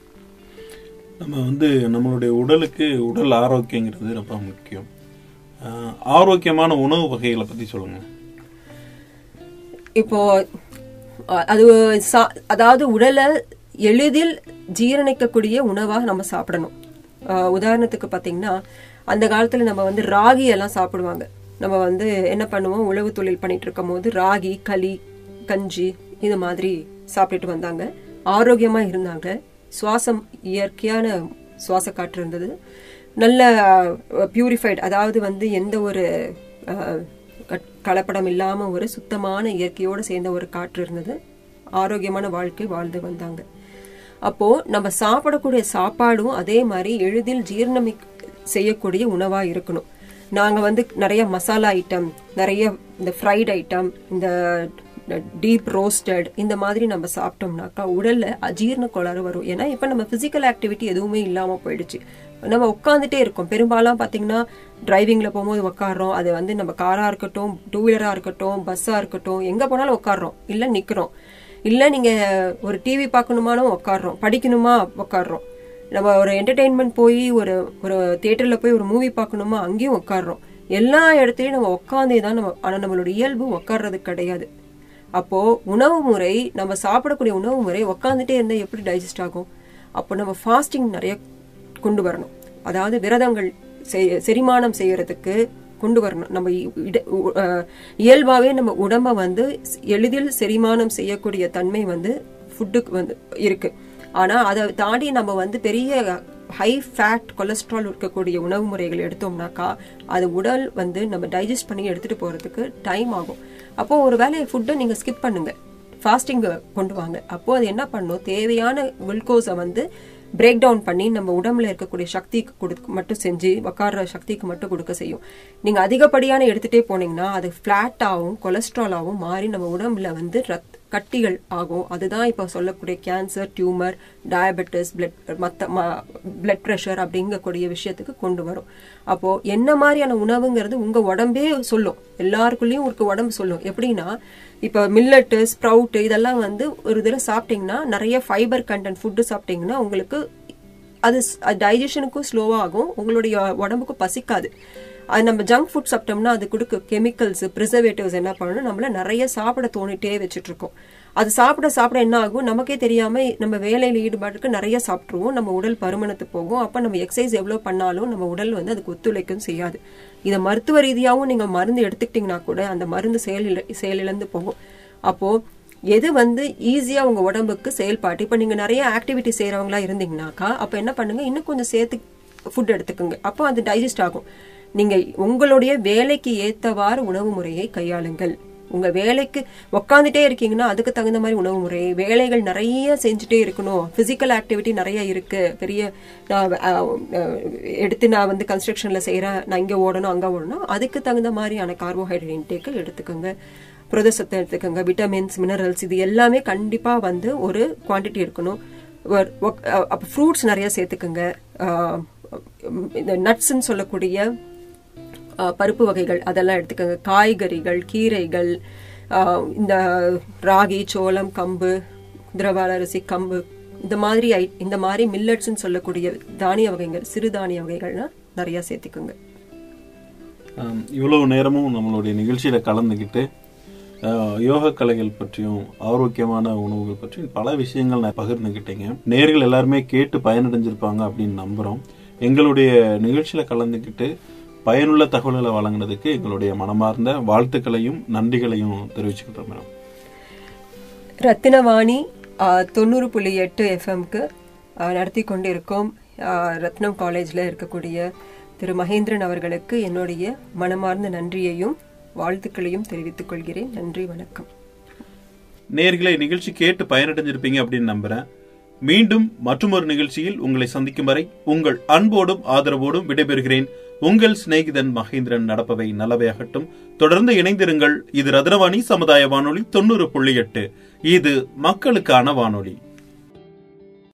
C: நம்ம வந்து நம்மளுடைய உடலுக்கு உடல் ஆரோக்கியங்கிறது ரொம்ப முக்கியம் ஆஹ் ஆரோக்கியமான உணவு வகைகளை பத்தி சொல்லுங்க
D: இப்போ அ- அது சா- அதாவது உடலை எளிதில் ஜீரணிக்கக்கூடிய உணவா நம்ம சாப்பிடணும் அஹ் உதாரணத்துக்கு பாத்தீங்கன்னா அந்த காலத்துல நம்ம வந்து ராகி எல்லாம் சாப்பிடுவாங்க நம்ம வந்து என்ன பண்ணுவோம் உழவு தொழில் பண்ணிட்டு இருக்கும் போது ராகி களி கஞ்சி இது மாதிரி சாப்பிட்டுட்டு வந்தாங்க ஆரோக்கியமா இருந்தாங்க சுவாசம் இயற்கையான சுவாச காற்று இருந்தது நல்ல பியூரிஃபைடு அதாவது வந்து எந்த ஒரு அஹ், கட்- கலப்படம் இல்லாம ஒரு சுத்தமான இயற்கையோடு சேர்ந்த ஒரு காற்று இருந்தது ஆரோக்கியமான வாழ்க்கை வாழ்ந்து வந்தாங்க அப்போ நம்ம சாப்பிடக்கூடிய சாப்பாடும் அதே மாதிரி எளிதில் ஜீரணமி செய்யக்கூடிய உணவா இருக்கணும் நாங்க வந்து நிறைய மசாலா ஐட்டம் நிறைய இந்த ஃப்ரைட் ஐட்டம் இந்த டீப் ரோஸ்டட் இந்த மாதிரி நம்ம சாப்பிட்டோம்னாக்கா உடல்ல அஜீரண கோளாறு வரும் ஏன்னா இப்ப நம்ம பிசிக்கல் ஆக்டிவிட்டி எதுவுமே இல்லாம போயிடுச்சு நம்ம உட்காந்துட்டே இருக்கோம் பெரும்பாலும் பாத்தீங்கன்னா டிரைவிங்ல போகும்போது உட்காடுறோம் அது வந்து நம்ம காரா இருக்கட்டும் டூ வீலரா இருக்கட்டும் பஸ்ஸா இருக்கட்டும் எங்க போனாலும் உட்காடுறோம் இல்ல நிக்கிறோம் இல்ல நீங்க ஒரு டிவி பார்க்கணுமாலும் உட்காடுறோம் படிக்கணுமா உட்காடுறோம் நம்ம ஒரு என்டர்டெயின்மெண்ட் போய் ஒரு ஒரு தியேட்டர்ல போய் ஒரு மூவி பார்க்கணுமா அங்கேயும் உட்காடுறோம் எல்லா இடத்துலயும் நம்ம உட்காந்தே தான் நம்ம ஆனா நம்மளோட இயல்பு உட்கார்றது கிடையாது அப்போ உணவு முறை நம்ம சாப்பிடக்கூடிய உணவு முறை உட்காந்துட்டே இருந்தா எப்படி டைஜஸ்ட் ஆகும் அப்போ நம்ம ஃபாஸ்டிங் நிறைய கொண்டு வரணும் அதாவது விரதங்கள் செய்- செரிமானம் செய்யறதுக்கு கொண்டு வரணும் நம்ம இ- இட- உ- அஹ் இயல்பாவே நம்ம உடம்ப வந்து எளிதில் செரிமானம் செய்யக்கூடிய தன்மை வந்து ஃபுட்டுக்கு வந்து இருக்கு ஆனா அதை தாண்டி நம்ம வந்து பெரிய ஹை ஃபேட் கொலஸ்ட்ரால் இருக்கக்கூடிய உணவு முறைகள் எடுத்தோம்னாக்கா அது உடல் வந்து நம்ம டைஜஸ்ட் பண்ணி எடுத்துட்டு போறதுக்கு டைம் ஆகும் அப்போ ஒரு வேலையை ஃபுட்டை நீங்க ஸ்கிப் பண்ணுங்க ஃபாஸ்டிங் கொண்டு வாங்க அப்போ அது என்ன பண்ணும் தேவையான குளுக்கோஸை வந்து பிரேக் டவுன் பண்ணி நம்ம உடம்புல இருக்கக்கூடிய சக்திக்கு கொடுக்க மட்டும் செஞ்சு உக்கார சக்திக்கு மட்டும் கொடுக்க செய்யும் நீங்க அதிகப்படியான எடுத்துட்டே போனீங்கன்னா அது ஃபிளாட்டாகவும் கொலஸ்ட்ராலாவும் மாறி நம்ம உடம்புல வந்து ரத் கட்டிகள் ஆகும் அதுதான் இப்போ சொல்லக்கூடிய கேன்சர் டியூமர் டயபெட்டிஸ் பிளட் மற்ற பிளட் ப்ரெஷர் அப்படிங்கக்கூடிய விஷயத்துக்கு கொண்டு வரும் அப்போ என்ன மாதிரியான உணவுங்கிறது உங்க உடம்பே சொல்லும் எல்லாருக்குள்ளேயும் ஒரு உடம்பு சொல்லும் எப்படின்னா இப்போ மில்லட்டு ஸ்ப்ரவுட் இதெல்லாம் வந்து ஒரு இதில் சாப்பிட்டீங்கன்னா நிறைய ஃபைபர் கண்டென்ட் ஃபுட்டு சாப்பிட்டீங்கன்னா உங்களுக்கு அது டைஜஷனுக்கும் ஸ்லோவாகும் உங்களுடைய உடம்புக்கும் பசிக்காது அது நம்ம ஜங்க் ஃபுட் சாப்பிட்டோம்னா அது கொடுக்க கெமிக்கல்ஸ் ப்ரிசர்வேட்டிவ்ஸ் என்ன பண்ணணும் நம்மள நிறைய சாப்பிட தோணிட்டே வச்சுட்டு இருக்கோம் அது சாப்பிட சாப்பிட என்ன ஆகும் நமக்கே தெரியாம நம்ம வேலையில ஈடுபாட்டுக்கு நிறைய சாப்பிட்டுருவோம் நம்ம உடல் பருமனத்து போகும் அப்ப நம்ம எக்ஸசைஸ் எவ்வளவு பண்ணாலும் நம்ம உடல் வந்து அதுக்கு ஒத்துழைக்கும் செய்யாது இதை மருத்துவ ரீதியாகவும் நீங்க மருந்து எடுத்துக்கிட்டீங்கன்னா கூட அந்த மருந்து செயல் செயலிழந்து போகும் அப்போ எது வந்து ஈஸியா உங்க உடம்புக்கு செயல்பாட்டு இப்ப நீங்க நிறைய ஆக்டிவிட்டி செய்யறவங்களா இருந்தீங்கன்னாக்கா அப்ப என்ன பண்ணுங்க இன்னும் கொஞ்சம் சேர்த்து ஃபுட் எடுத்துக்கோங்க அப்போ அது டைஜஸ்ட் ஆகும் நீங்க உங்களுடைய வேலைக்கு ஏத்தவாறு உணவு முறையை கையாளுங்கள் உங்க வேலைக்கு உக்காந்துட்டே இருக்கீங்கன்னா அதுக்கு தகுந்த மாதிரி உணவு முறை வேலைகள் நிறைய செஞ்சுட்டே இருக்கணும் பிசிக்கல் ஆக்டிவிட்டி நிறைய இருக்கு பெரிய நான், அஹ், அஹ், எடுத்து நான் வந்து கன்ஸ்ட்ரக்ஷன்ல செய்யறேன் நான் இங்க ஓடணும் அங்க ஓடணும் அதுக்கு தகுந்த மாதிரியான கார்போஹைட்ரேட் இன்டேக்கை எடுத்துக்கோங்க புரதசத்தை எடுத்துக்கோங்க விட்டமின்ஸ் மினரல்ஸ் இது எல்லாமே கண்டிப்பா வந்து ஒரு குவாண்டிட்டி இருக்கணும் ஒரு- ஒக்- அஹ், அப்ப ஃப்ரூட்ஸ் நிறைய சேர்த்துக்கோங்க அஹ், இந்த நட்ஸ்ன்னு சொல்லக்கூடிய அஹ், பருப்பு வகைகள் அதெல்லாம் எடுத்துக்கோங்க காய்கறிகள் கீரைகள் அஹ், இந்த ராகி சோளம் கம்பு திரவாள அரிசி கம்பு இந்த மாதிரி ஐ- இந்த மாதிரி மில்லட்ஸ்ன்னு சொல்லக்கூடிய தானிய வகைகள் சிறுதானிய வகைகள்லாம் நிறைய சேர்த்துக்கோங்க
C: ஆம், இவ்வளவு நேரமும் நம்மளுடைய நிகழ்ச்சியில கலந்துக்கிட்டு ஆஹ், யோக கலைகள் பற்றியும் ஆரோக்கியமான உணவுகள் பற்றியும் பல விஷயங்கள் நான் பகிர்ந்துக்கிட்டீங்க நேர்கள் எல்லாருமே கேட்டு பயனடைஞ்சிருப்பாங்க அப்படின்னு நம்புறோம் எங்களுடைய நிகழ்ச்சியில கலந்துக்கிட்டு பயனுள்ள தகவல்களை வழங்கினதுக்கு எங்களுடைய மனமார்ந்த வாழ்த்துக்களையும் நன்றிகளையும் தெரிவிச்சுக்கிட்டோம் மேடம்
D: ரத்தினவாணி ஆஹ், தொண்ணூறு புள்ளி எட்டு எஃப்எம்க்கு நடத்தி கொண்டிருக்கோம் ஆஹ், ரத்னம் காலேஜில் இருக்கக்கூடிய திரு மகேந்திரன் அவர்களுக்கு என்னுடைய மனமார்ந்த நன்றியையும் வாழ்த்துக்களையும் தெரிவித்துக் கொள்கிறேன் நன்றி வணக்கம்
C: நேர்களை நிகழ்ச்சி கேட்டு பயனடைஞ்சிருப்பீங்க அப்படின்னு நம்புறேன் மீண்டும் மற்றொரு நிகழ்ச்சியில் உங்களை சந்திக்கும் வரை உங்கள் அன்போடும் ஆதரவோடும் விடைபெறுகிறேன் உங்கள் சிநேகிதன் மகேந்திரன் நடப்பவை நல்லவையாகட்டும் தொடர்ந்து இணைந்திருங்கள் இது ரத்னவாணி சமுதாய வானொலி தொண்ணூறு புள்ளி எட்டு இது மக்களுக்கான வானொலி